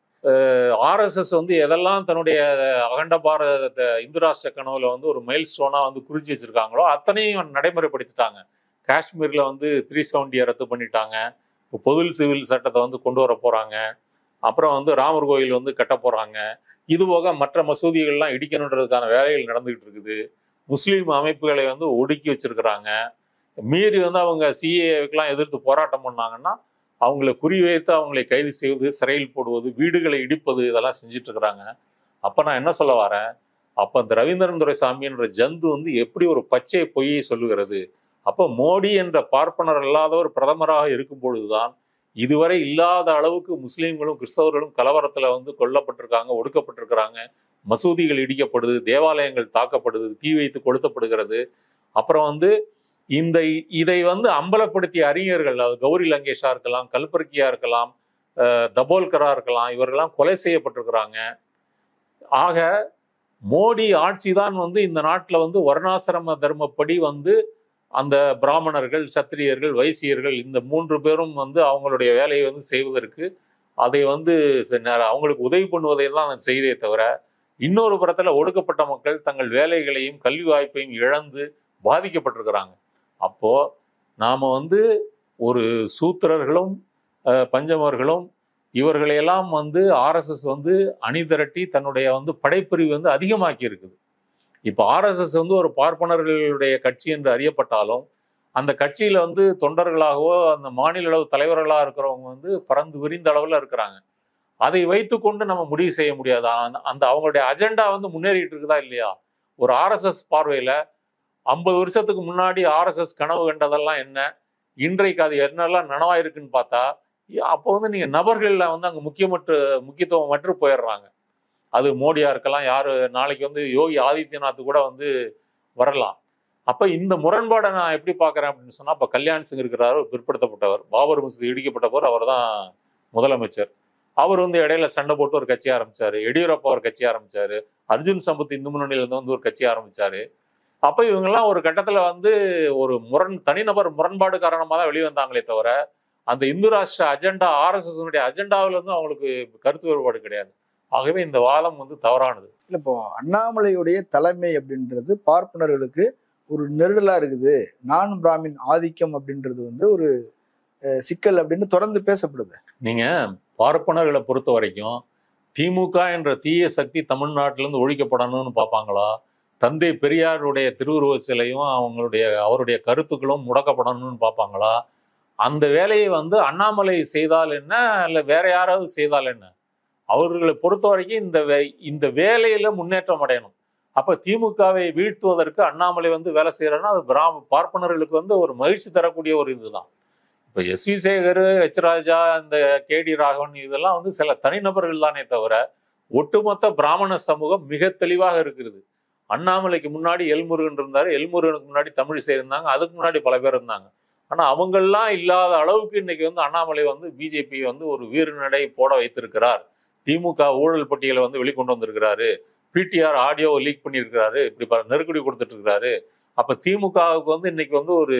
ஆர்எஸ்எஸ் வந்து எதெல்லாம் தன்னுடைய அகண்ட பாரத இந்து ராஷ்டிர கனவுல வந்து ஒரு மைல் ஸ்டோனா வந்து குறிச்சு வச்சிருக்காங்களோ அத்தனையும் நடைமுறைப்படுத்திட்டாங்க காஷ்மீர்ல வந்து த்ரீ செவன்டியை ரத்து பண்ணிட்டாங்க இப்போ பொது சிவில் சட்டத்தை வந்து கொண்டு வர போறாங்க அப்புறம் வந்து ராமர் கோயில் வந்து கட்ட போறாங்க இது போக மற்ற மசூதிகள்லாம் இடிக்கணுன்றதுக்கான வேலைகள் நடந்துகிட்டு இருக்குது முஸ்லீம் அமைப்புகளை வந்து ஒடுக்கி வச்சிருக்கிறாங்க மீறி வந்து அவங்க சிஏவுக்கெல்லாம் எதிர்த்து போராட்டம் பண்ணாங்கன்னா அவங்களை குறிவைத்து அவங்களை கைது செய்வது சிறையில் போடுவது வீடுகளை இடிப்பது இதெல்லாம் செஞ்சுட்டு இருக்கிறாங்க அப்ப நான் என்ன சொல்ல வரேன் அப்ப இந்த ரவீந்திரன் துரைசாமி என்ற ஜந்து வந்து எப்படி ஒரு பச்சை பொய்யை சொல்லுகிறது அப்ப மோடி என்ற பார்ப்பனர் அல்லாதவர் பிரதமராக இருக்கும் பொழுதுதான் இதுவரை இல்லாத அளவுக்கு முஸ்லீம்களும் கிறிஸ்தவர்களும் கலவரத்துல வந்து கொல்லப்பட்டிருக்காங்க ஒடுக்கப்பட்டிருக்கிறாங்க மசூதிகள் இடிக்கப்படுது தேவாலயங்கள் தாக்கப்படுது தீ வைத்து கொளுத்தப்படுகிறது அப்புறம் வந்து இந்த இதை வந்து அம்பலப்படுத்திய அறிஞர்கள் அது கௌரி லங்கேஷா இருக்கலாம் கல்பர்கியா இருக்கலாம் அஹ் தபோல்கரா இருக்கலாம் இவர்கள்லாம் கொலை செய்யப்பட்டிருக்கிறாங்க ஆக மோடி ஆட்சி தான் வந்து இந்த நாட்டில் வந்து வர்ணாசிரம தர்மப்படி வந்து அந்த பிராமணர்கள் சத்திரியர்கள் வைசியர்கள் இந்த மூன்று பேரும் வந்து அவங்களுடைய வேலையை வந்து செய்வதற்கு அதை வந்து ச- ந- அவங்களுக்கு உதவி பண்ணுவதை தான் செய்தே தவிர இன்னொரு புறத்தில் ஒடுக்கப்பட்ட மக்கள் தங்கள் வேலைகளையும் கல்வி வாய்ப்பையும் இழந்து பாதிக்கப்பட்டிருக்கிறாங்க அப்போ நாம வந்து ஒரு சூத்திரர்களும் அஹ், பஞ்சமர்களும் இவர்களையெல்லாம் வந்து ஆர்எஸ்எஸ் வந்து அணிதிரட்டி தன்னுடைய வந்து படைப்பிரிவு வந்து அதிகமாக்கி இருக்குது இப்போ ஆர்எஸ்எஸ் வந்து ஒரு பார்ப்பனர்களுடைய கட்சி என்று அறியப்பட்டாலும் அந்த கட்சியில வந்து தொண்டர்களாகவோ அந்த மாநில அளவு தலைவர்களாக இருக்கிறவங்க வந்து பறந்து விரிந்த அளவில் இருக்கிறாங்க அதை வைத்துக்கொண்டு நம்ம முடிவு செய்ய முடியாது அந்த- அந்த அவங்களுடைய அஜெண்டா வந்து முன்னேறிட்டு இருக்குதா இல்லையா ஒரு ஆர்எஸ்எஸ் பார்வையில ஐம்பது வருஷத்துக்கு முன்னாடி ஆர்எஸ்எஸ் கனவு கண்டதெல்லாம் என்ன இன்றைக்கு அது என்னெல்லாம் நனவாயிருக்குன்னு பார்த்தா இ- அப்போ வந்து நீங்க நபர்கள்ல வந்து அங்க முக்கியமற்று முக்கியத்துவம் மற்று போயிடுறாங்க அது மோடியா இருக்கலாம் யாரு நாளைக்கு வந்து யோகி ஆதித்யநாத் கூட வந்து வரலாம் அப்ப இந்த முரண்பாடை நான் எப்படி பார்க்கறேன் அப்படின்னு சொன்னா இப்ப கல்யாண் சிங் இருக்கிறாரு ஒரு பிற்படுத்தப்பட்டவர் பாபர் மசூதி இடிக்கப்பட்டவர் அவர் தான் முதலமைச்சர் அவர் வந்து இடையில சண்டை போட்டு ஒரு கட்சி ஆரம்பிச்சாரு எடியூரப்பா ஒரு கட்சி ஆரம்பிச்சாரு அர்ஜுன் சம்பத் இந்து முன்னணியில இருந்து வந்து ஒரு கட்சி ஆரம்பிச்சாரு அப்ப இவங்கெல்லாம் ஒரு கட்டத்துல வந்து ஒரு முரண் தனிநபர் முரண்பாடு காரணமா தான் வெளிவந்தாங்களே தவிர அந்த இந்து ராஷ்டிர அஜெண்டா ஆர்எஸ்எஸ் அஜெண்டாவில இருந்து அவங்களுக்கு கருத்து வேறுபாடு கிடையாது ஆகவே இந்த வாதம் வந்து தவறானது இல்ல இப்போ அண்ணாமலையுடைய தலைமை அப்படின்றது பார்ப்பனர்களுக்கு ஒரு நெருடலா இருக்குது நான் பிராமின் ஆதிக்கம் அப்படின்றது வந்து ஒரு அஹ், சிக்கல் அப்படின்னு தொடர்ந்து பேசப்படுது நீங்க பார்ப்பனர்களை பொறுத்த வரைக்கும் திமுக என்ற தீய சக்தி தமிழ்நாட்டிலிருந்து ஒழிக்கப்படணும்னு பார்ப்பாங்களா தந்தை பெரியாருடைய திருவுருவ சிலையும் அவங்களுடைய அவருடைய கருத்துக்களும் முடக்கப்படணும்னு பார்ப்பாங்களா அந்த வேலையை வந்து அண்ணாமலை செய்தால் என்ன இல்லை வேற யாராவது செய்தால் என்ன அவர்களை பொறுத்த வரைக்கும் இந்த வே- இந்த வேலையில முன்னேற்றம் அடையணும் அப்ப திமுகவை வீழ்த்துவதற்கு அண்ணாமலை வந்து வேலை செய்யறன்னா அது பிராம பார்ப்பனர்களுக்கு வந்து ஒரு மகிழ்ச்சி தரக்கூடிய ஒரு இதுதான் இப்ப S V Sekar H Raja இந்த கே டி ராகவன் இதெல்லாம் வந்து சில தனிநபர்கள் தானே தவிர ஒட்டுமொத்த பிராமண சமூகம் மிக தெளிவாக இருக்கிறது அண்ணாமலைக்கு முன்னாடி எல்முருகன் இருந்தாரு எல்முருகனுக்கு முன்னாடி தமிழிசை இருந்தாங்க அதுக்கு முன்னாடி பல பேர் இருந்தாங்க ஆனா அவங்கெல்லாம் இல்லாத அளவுக்கு இன்னைக்கு வந்து அண்ணாமலை வந்து பிஜேபி வந்து ஒரு வீறுநடை போட வைத்திருக்கிறார் திமுக ஊழல் பட்டியலை வந்து வெளிக்கொண்டு வந்திருக்கிறாரு பிடிஆர் ஆடியோ லீக் பண்ணியிருக்கிறாரு இப்படி பல நெருக்கடி கொடுத்துட்டு இருக்கிறாரு அப்ப திமுகவுக்கு வந்து இன்னைக்கு வந்து ஒரு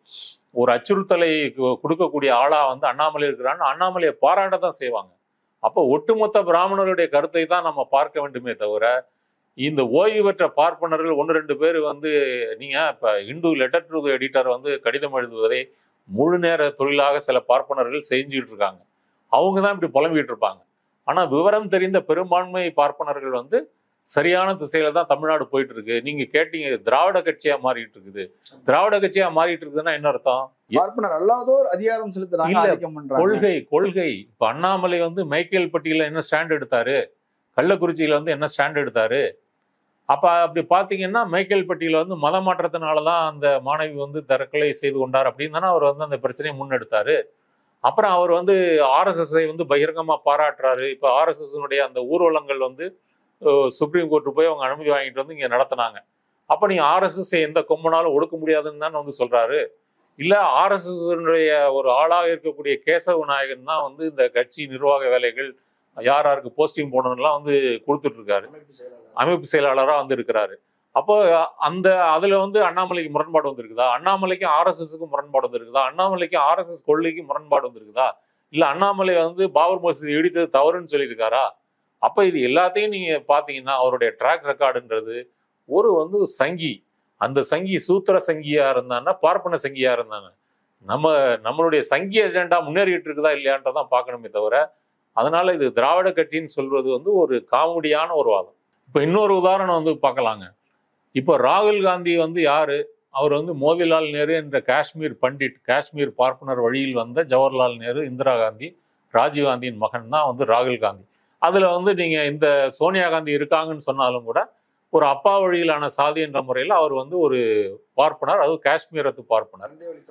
ஒரு அச்சுறுத்தலை கு- கொடுக்கக்கூடிய ஆளா வந்து அண்ணாமலை இருக்கிறான்னு அண்ணாமலையை பாராட்ட தான் செய்வாங்க அப்போ ஒட்டுமொத்த பிராமணருடைய கருத்தை தான் நம்ம பார்க்க வேண்டுமே தவிர இந்த ஓய்வு பெற்ற பார்ப்பனர்கள் ஒன்று ரெண்டு பேர் வந்து நீங்க இப்ப இந்து லெட்டர் டு எடிட்டர் வந்து கடிதம் எழுதுவதை முழு நேர தொழிலாக சில பார்ப்பனர்கள் செஞ்சுட்டு இருக்காங்க அவங்க தான் இப்படி புலம்பிட்டு இருப்பாங்க ஆனா விவரம் தெரிந்த பெரும்பான்மை பார்ப்பனர்கள் வந்து சரியான திசையில தான் தமிழ்நாடு போயிட்டு இருக்கு நீங்க கேட்டீங்க திராவிட கட்சியா மாறிட்டு இருக்குது திராவிட கட்சியா மாறிட்டு இருக்குதுன்னா என்ன அர்த்தம் பார்ப்பனர் அல்லாதோர் அதிகாரம் செலுத்துறாங்க இல்ல, ஆதிக்கம் பண்றாங்க கொள்கை கொள்கை இப்ப அண்ணாமலை வந்து மைக்கேல் பட்டியல என்ன ஸ்டாண்ட் எடுத்தாரு கள்ளக்குறிச்சியில வந்து என்ன ஸ்டாண்ட் எடுத்தாரு அப்ப அப்படி பாத்தீங்கன்னா மைக்கேல் பட்டியல வந்து மத மாற்றத்தினாலதான் அந்த மாணவி வந்து தற்கொலை செய்து கொண்டார் அப்படின்னு தானே அவர் வந்து அந்த பிரச்சனையை முன்னெடுத்தாரு அப்புறம் அவர் வந்து ஆர்எஸ்எஸ்ஐ வந்து பகிரங்கமா பாராட்டுறாரு இப்ப ஆர்எஸ்எஸ் அந்த ஊர்வலங்கள் வந்து அஹ், சுப்ரீம் கோர்ட்டு போய் அவங்க அனுமதி வாங்கிட்டு வந்து இங்க நடத்துனாங்க அப்ப நீங்க ஆர்எஸ்எஸ் எந்த கொம்பனாலும் ஒடுக்க முடியாதுன்னு தானே வந்து சொல்றாரு இல்ல ஆர்எஸ்எஸ் ஒரு ஆளாக இருக்கக்கூடிய கேசவ நாயகன் தான் வந்து இந்த கட்சி நிர்வாக வேலைகள் யார் யாருக்கு போஸ்டிங் போடணும்லாம் வந்து கொடுத்துட்டு இருக்காரு அமைப்பு செயலாளராக வந்து இருக்கிறாரு அப்போ அந்த அதுல வந்து அண்ணாமலைக்கு முரண்பாடு வந்திருக்குதா அண்ணாமலைக்கும் ஆர்எஸ்எஸ்க்கும் முரண்பாடு வந்திருக்குதா அண்ணாமலைக்கும் ஆர்எஸ்எஸ் கொள்கைக்கும் முரண்பாடு வந்திருக்குதா இல்ல அண்ணாமலை வந்து பாபர் மசூதி இடித்தது தவறுன்னு சொல்லியிருக்காரா அப்ப இது எல்லாத்தையும் நீங்க பாத்தீங்கன்னா அவருடைய ட்ராக் ரெக்கார்டுன்றது ஒரு வந்து சங்கி அந்த சங்கி சூத்திர சங்கியா இருந்தான்னா பார்ப்பன சங்கியா இருந்தாங்க நம்ம நம்மளுடைய சங்கி அஜெண்டா முன்னேறிட்டு இருக்குதா இல்லையான்றதான் பார்க்கணுமே தவிர அதனால இது திராவிட கட்சின்னு சொல்றது வந்து ஒரு காமெடியான ஒரு வாதம் இப்போ இன்னொரு உதாரணம் வந்து பார்க்கலாங்க இப்போ ராகுல் காந்தி வந்து யாரு அவர் வந்து மோதிலால் நேரு என்ற காஷ்மீர் பண்டிட் காஷ்மீர் பார்ப்பனர் வழியில் வந்த ஜவஹர்லால் நேரு இந்திரா காந்தி ராஜீவ் காந்தியின் மகன் தான் வந்து ராகுல் காந்தி அதுல வந்து நீங்க இந்த சோனியா காந்தி இருக்காங்கன்னு சொன்னாலும் கூட ஒரு அப்பா வழியிலான சாதி என்ற முறையில் அவர் வந்து ஒரு பார்ப்பனர் அது காஷ்மீரத்து பார்ப்பனர்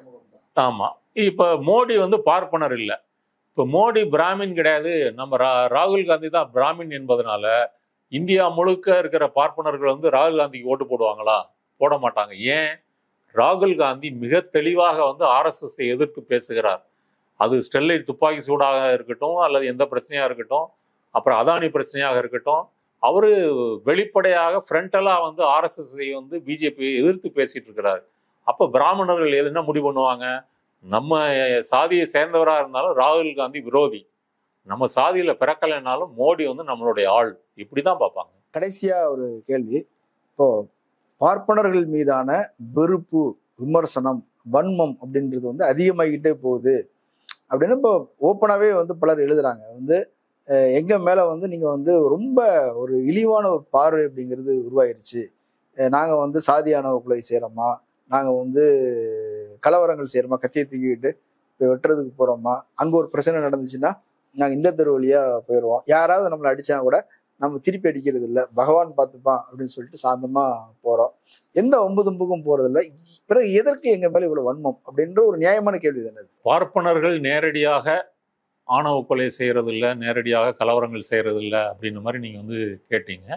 ஆமா இப்ப மோடி வந்து பார்ப்பனர் இல்ல இப்ப மோடி பிராமின் கிடையாது நம்ம ரா- ராகுல் காந்தி தான் பிராமின் என்பதனால இந்தியா முழுக்க இருக்கிற பார்ப்பனர்கள் வந்து ராகுல் காந்திக்கு ஓட்டு போடுவாங்களா போட மாட்டாங்க ஏன் ராகுல் காந்தி மிக தெளிவாக வந்து ஆர்எஸ்எஸ் எதிர்த்து பேசுகிறார் அது ஸ்டெர்லைட் துப்பாக்கி சூடாக இருக்கட்டும் அல்லது எந்த பிரச்சனையா இருக்கட்டும் அப்புறம் அதானி பிரச்சனையாக இருக்கட்டும் அவரு வெளிப்படையாக ஃப்ரண்டலா வந்து ஆர்எஸ்எஸ் வந்து பிஜேபியை எதிர்த்து பேசிட்டு இருக்கிறார் அப்ப பிராமணர்கள் எது என்ன முடிவு பண்ணுவாங்க நம்ம சாதியை சேர்ந்தவராக இருந்தாலும் ராகுல் காந்தி விரோதி நம்ம சாதியில பிறக்கலைன்னாலும் மோடி வந்து நம்மளுடைய ஆள் இப்படிதான் பார்ப்பாங்க கடைசியா ஒரு கேள்வி இப்போ பார்ப்பனர்கள் மீதான வெறுப்பு விமர்சனம் வன்மம் அப்படின்றது வந்து அதிகமாகிட்டே போகுது அப்படின்னு இப்போ ஓப்பனாகவே வந்து பலர் எழுதுறாங்க வந்து அஹ், எங்க மேல வந்து நீங்க வந்து ரொம்ப ஒரு இழிவான ஒரு பார்வை அப்படிங்கிறது உருவாயிருச்சு அஹ், நாங்க வந்து சாதியானவ கொலை செய்யறோமா நாங்க வந்து கலவரங்கள் செய்யறோமா கத்தியை தூக்கிட்டு இப்போ வெட்டுறதுக்கு போறோமா அங்க ஒரு பிரச்சனை நடந்துச்சுன்னா நாங்க இந்த தெரு வழியா போயிடுவோம் யாராவது நம்மளை அடிச்சா கூட நம்ம திருப்பி அடிக்கிறது இல்ல பகவான் பார்த்துப்பான் அப்படின்னு சொல்லிட்டு சாந்தமா போறோம் எந்த ஒம்பு தும்புக்கும் போறது இல்ல பிறகு எதற்கு எங்க மேல இவ்வளவு வன்மம் அப்படின்ற ஒரு நியாயமான கேள்வி தானே அது. பார்ப்பனர்கள் நேரடியாக ஆணவ கொலை செய்யறதில்ல நேரடியாக கலவரங்கள் செய்யறதில்ல அப்படின்ற மாதிரி நீங்கள் வந்து கேட்டீங்க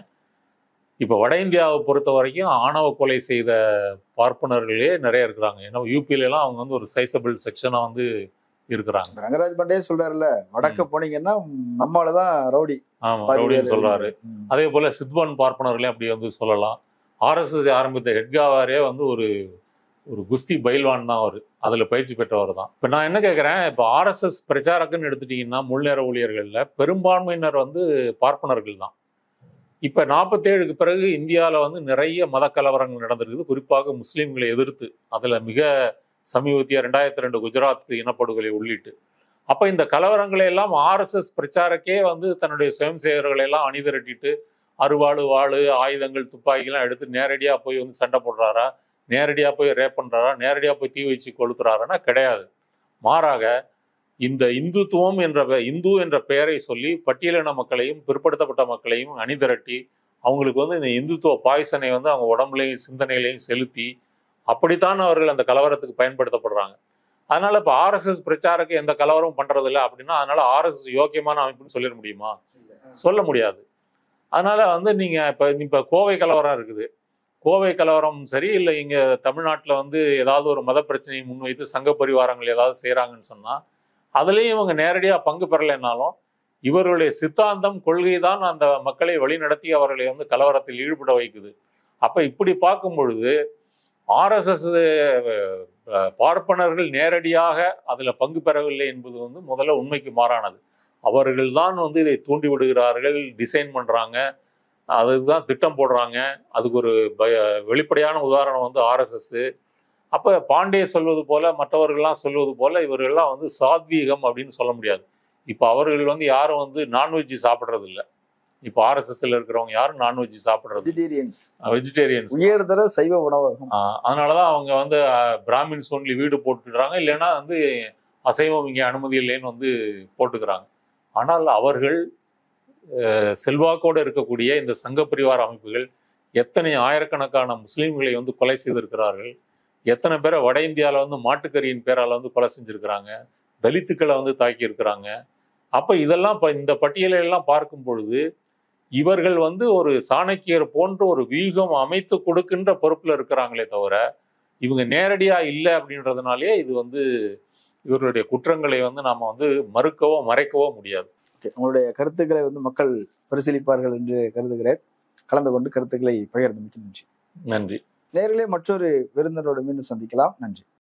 இப்போ வட இந்தியாவை பொறுத்த வரைக்கும் ஆணவ கொலை செய்த பார்ப்பனர்களே நிறைய இருக்கிறாங்க ஏன்னா யூபியில எல்லாம் அவங்க வந்து ஒரு சைசபிள் செக்ஷனாக வந்து இருக்கிறாங்க ரங்கராஜ் பண்டே சொல்றாருல்ல வடக்க போனீங்கன்னா நம்மளாலதான் ரவுடி ஆமாம் பாதி ரவுடின்னு பேர் சொல்றாரு ம். அதே போல சித்வான் பார்ப்பனர்களே அப்படி வந்து சொல்லலாம் ஆர்எஸ்எஸ் ஆரம்பித்த ஹெட்காவாரே வந்து ஒரு ஒரு குஸ்தி பைல்வான் தான் அவர் அதில் பயிற்சி பெற்றவர் தான் இப்போ நான் என்ன கேட்குறேன் இப்போ ஆர்எஸ்எஸ் பிரச்சாரக்குன்னு எடுத்துட்டீங்கன்னா முன்னேற ஊழியர்களில் பெரும்பான்மையினர் வந்து பார்ப்பனர்கள் தான் இப்போ நாற்பத்தேழுக்கு பிறகு இந்தியாவில் வந்து நிறைய மத கலவரங்கள் நடந்திருக்குது குறிப்பாக முஸ்லீம்களை எதிர்த்து அதில் மிக சமீபத்திய ரெண்டாயிரத்தி ரெண்டு குஜராத் இனப்படுகொலை உள்ளிட்டு அப்போ இந்த கலவரங்களை எல்லாம் ஆர்எஸ்எஸ் பிரச்சாரக்கே வந்து தன்னுடைய சுயம் சேவர்களை எல்லாம் அணிதிரட்டிட்டு அருவாள் வாள் ஆயுதங்கள் துப்பாக்கிலாம் எடுத்து நேரடியாக போய் வந்து சண்டை போடுறாரா நேரடியாக போய் ரேப் பண்ணுறாரா நேரடியாக போய் தீ வச்சு கொளுத்துறாரான்னா கிடையாது மாறாக இந்த இந்துத்துவம் என்ற பெ- இந்து என்ற பெயரை சொல்லி பட்டியலின மக்களையும் பிற்படுத்தப்பட்ட மக்களையும் அணிதிரட்டி அவங்களுக்கு வந்து இந்த இந்துத்துவ பாய்சனை வந்து அவங்க உடம்புலையும் சிந்தனையிலையும் செலுத்தி அப்படித்தான் அவர்கள் அந்த கலவரத்துக்கு பயன்படுத்தப்படுறாங்க அதனால இப்போ ஆர்எஸ்எஸ் பிரச்சாரக்கு எந்த கலவரமும் பண்றதில்ல அப்படின்னா அதனால ஆர்எஸ்எஸ் யோக்கியமான அமைப்புன்னு சொல்லிட முடியுமா சொல்ல முடியாது அதனால வந்து நீங்க இப்ப இப்ப கோவை கலவரம் இருக்குது கோவை கலவரம் சரி இல்லை இங்க தமிழ்நாட்டுல வந்து ஏதாவது ஒரு மத பிரச்சனையை முன்வைத்து சங்க பரிவாரங்கள் ஏதாவது செய்றாங்கன்னு சொன்னா அதுலயும் இவங்க நேரடியா பங்கு பெறலைன்னாலும் இவர்களுடைய சித்தாந்தம் கொள்கை தான் அந்த மக்களை வழிநடத்தி அவர்களை வந்து கலவரத்தில் ஈடுபட வைக்குது அப்ப இப்படி பார்க்கும் பொழுது ஆர்எஸ்எஸ் பார்ப்பனர்கள் நேரடியாக அதுல பங்கு பெறவில்லை என்பது வந்து முதல்ல உண்மைக்கு மாறானது அவர்கள் தான் வந்து இதை தூண்டி விடுகிறார்கள் டிசைன் பண்றாங்க அதுதான் திட்டம் போடுறாங்க அதுக்கு ஒரு பய வெளிப்படையான உதாரணம் வந்து ஆர்எஸ்எஸ் அப்ப பாண்டே சொல்வது போல மற்றவர்கள்லாம் சொல்வது போல இவர்கள்லாம் வந்து சாத்வீகம் அப்படின்னு சொல்ல முடியாது இப்போ அவர்கள் வந்து யாரும் வந்து நான்வெஜ் சாப்பிட்றது இல்லை இப்போ ஆர்எஸ்எஸ்ல இருக்கிறவங்க யாரும் நான்வெஜ் சாப்பிட்றது வெஜிடேரியன்ஸ் வெஜிடேரியன்ஸ் உயர்தர சைவ உணவகம் அதனால தான் அவங்க வந்து பிராமின்ஸ் ஒன்லி வீடு போட்டுக்கிறாங்க இல்லைன்னா வந்து அசைவம் இங்கே அனுமதி இல்லைன்னு வந்து போட்டுக்கிறாங்க ஆனால் அவர்கள் அஹ், செல்வாக்கோடு இருக்கக்கூடிய இந்த சங்க பரிவார அமைப்புகள் எத்தனை ஆயிரக்கணக்கான முஸ்லீம்களை வந்து கொலை செய்திருக்கிறார்கள் எத்தனை பேரை வட இந்தியாவில் வந்து மாட்டுக்கறியின் பேரால் வந்து கொலை செஞ்சிருக்கிறாங்க தலித்துக்களை வந்து தாக்கி இருக்கிறாங்க அப்போ இதெல்லாம் இப்போ இந்த பட்டியலை எல்லாம் பார்க்கும் பொழுது இவர்கள் வந்து ஒரு சாணக்கியர் போன்ற ஒரு வியூகம் அமைத்து கொடுக்கின்ற பொறுப்புல இருக்கிறாங்களே தவிர இவங்க நேரடியா இல்லை அப்படின்றதுனாலே இது வந்து இவர்களுடைய குற்றங்களை வந்து நாம வந்து மறுக்கவோ மறைக்கவோ முடியாது Okay, உங்களுடைய கருத்துக்களை வந்து மக்கள் பரிசீலிப்பார்கள் என்று கருதுகிறேன் கலந்து கொண்டு கருத்துக்களை பகிர்ந்தமைக்கு நன்றி நன்றி நேரிலே மற்றொரு விருந்தினரோடு மீண்டும் சந்திக்கலாம் நன்றி